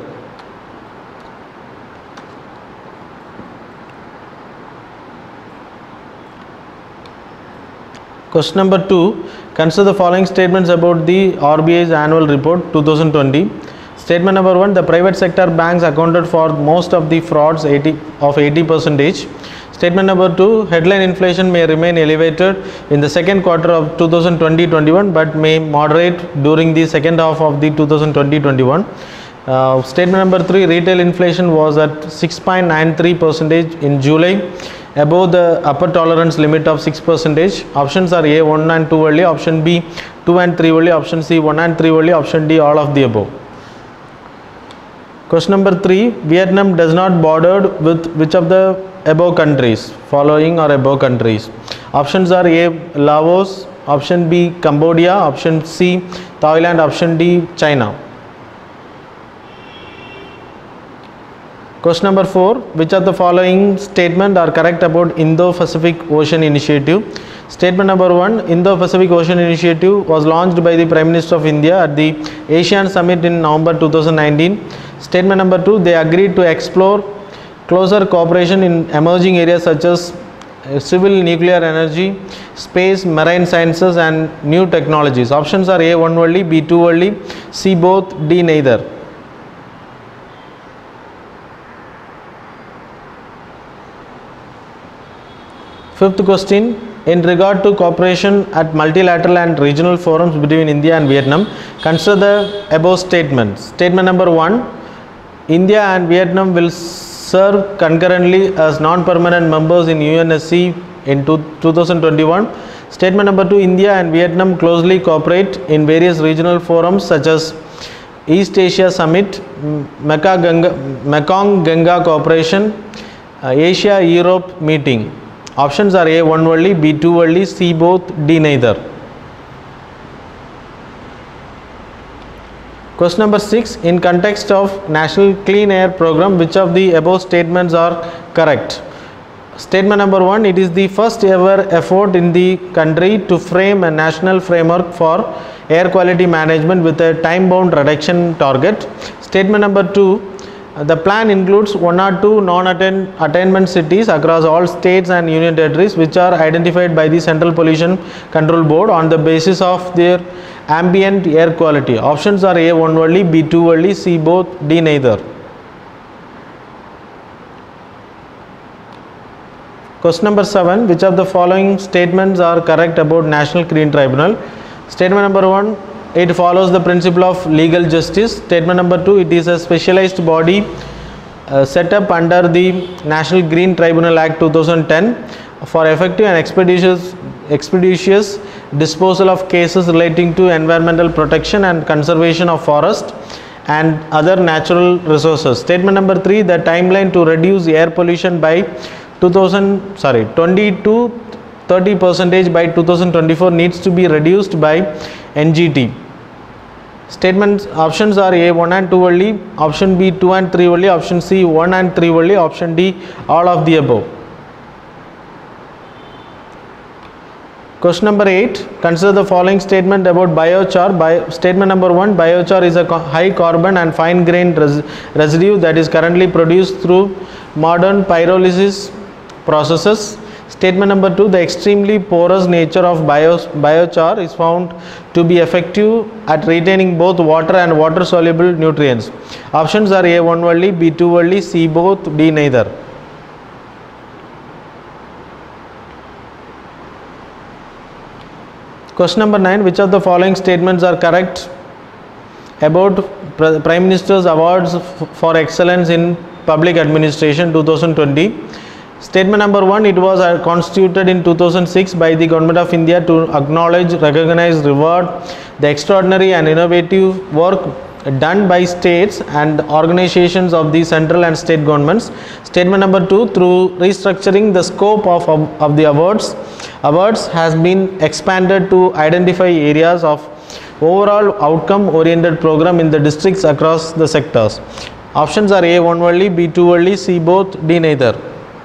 Question number two Consider the following statements about the RBI's annual report 2020. Statement number one The private sector banks accounted for most of the frauds 80, of 80 percentage. Statement number two Headline inflation may remain elevated in the second quarter of 2020 21 but may moderate during the second half of the 2020 21. Uh, statement number three retail inflation was at 6.93 percentage in July above the upper tolerance limit of 6 percentage options are a 1 and 2 only option b 2 and 3 only option c 1 and 3 only option d all of the above question number 3 vietnam does not bordered with which of the above countries following or above countries options are a laos option b cambodia option c thailand option d china Question number four Which of the following statement are correct about Indo Pacific Ocean Initiative? Statement number one Indo Pacific Ocean Initiative was launched by the Prime Minister of India at the ASEAN Summit in November 2019. Statement number two They agreed to explore closer cooperation in emerging areas such as uh, civil nuclear energy, space, marine sciences, and new technologies. Options are A 1 only, B 2 only, C both, D neither. Fifth question In regard to cooperation at multilateral and regional forums between India and Vietnam, consider the above statements. Statement number one India and Vietnam will serve concurrently as non permanent members in UNSC in two- 2021. Statement number two India and Vietnam closely cooperate in various regional forums such as East Asia Summit, M- Mekong Ganga, Mekong Ganga Cooperation, uh, Asia Europe Meeting. Options are A 1 only, B 2 only, C both, D neither. Question number 6 In context of National Clean Air Program, which of the above statements are correct? Statement number 1 It is the first ever effort in the country to frame a national framework for air quality management with a time bound reduction target. Statement number 2 the plan includes one or two non-attainment cities across all states and union territories which are identified by the Central Pollution Control Board on the basis of their ambient air quality. Options are A 1 only, B 2 only, C both, D neither. Question number 7 Which of the following statements are correct about National Green Tribunal? Statement number 1 It follows the principle of legal justice. Statement number 2 It is a specialized body uh, set up under the National Green Tribunal Act 2010 for effective and expeditious, expeditious disposal of cases relating to environmental protection and conservation of forest and other natural resources. Statement number 3 The timeline to reduce air pollution by 2000 sorry 20 to 30 percentage by 2024 needs to be reduced by NGT. Statements options are A 1 and 2 only, option B 2 and 3 only, option C 1 and 3 only, option D all of the above. Question number 8. Consider the following statement about biochar. Bio, statement number 1 Biochar is a co- high carbon and fine grained res- residue that is currently produced through modern pyrolysis processes. Statement number 2 The extremely porous nature of bio, biochar is found to be effective at retaining both water and water soluble nutrients. Options are A 1 only, B 2 only, C both, D neither. Question number 9 Which of the following statements are correct about Pr- Prime Minister's Awards f- for Excellence in Public Administration 2020? Statement number 1 It was uh, constituted in 2006 by the Government of India to acknowledge, recognize, reward the extraordinary and innovative work done by states and organizations of the central and state governments. Statement number 2 Through restructuring the scope of, of, of the awards, awards has been expanded to identify areas of overall outcome oriented program in the districts across the sectors. Options are A 1 only, B 2 only, C both, D neither.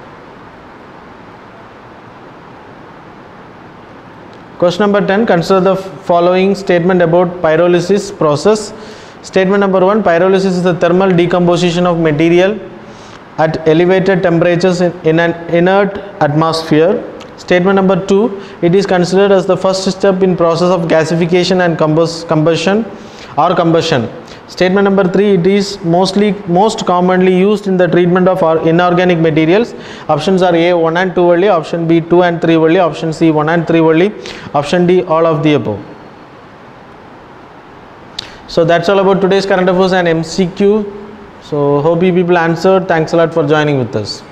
Question number 10 Consider the following statement about pyrolysis process. Statement number 1 Pyrolysis is the thermal decomposition of material at elevated temperatures in, in an inert atmosphere. Statement number 2 It is considered as the first step in process of gasification and combus- combustion or combustion. Statement number 3 It is mostly most commonly used in the treatment of our inorganic materials. Options are A 1 and 2 only, option B 2 and 3 only, option C 1 and 3 only, option D all of the above. So that's all about today's current affairs and MCQ. So hope you people answered. Thanks a lot for joining with us.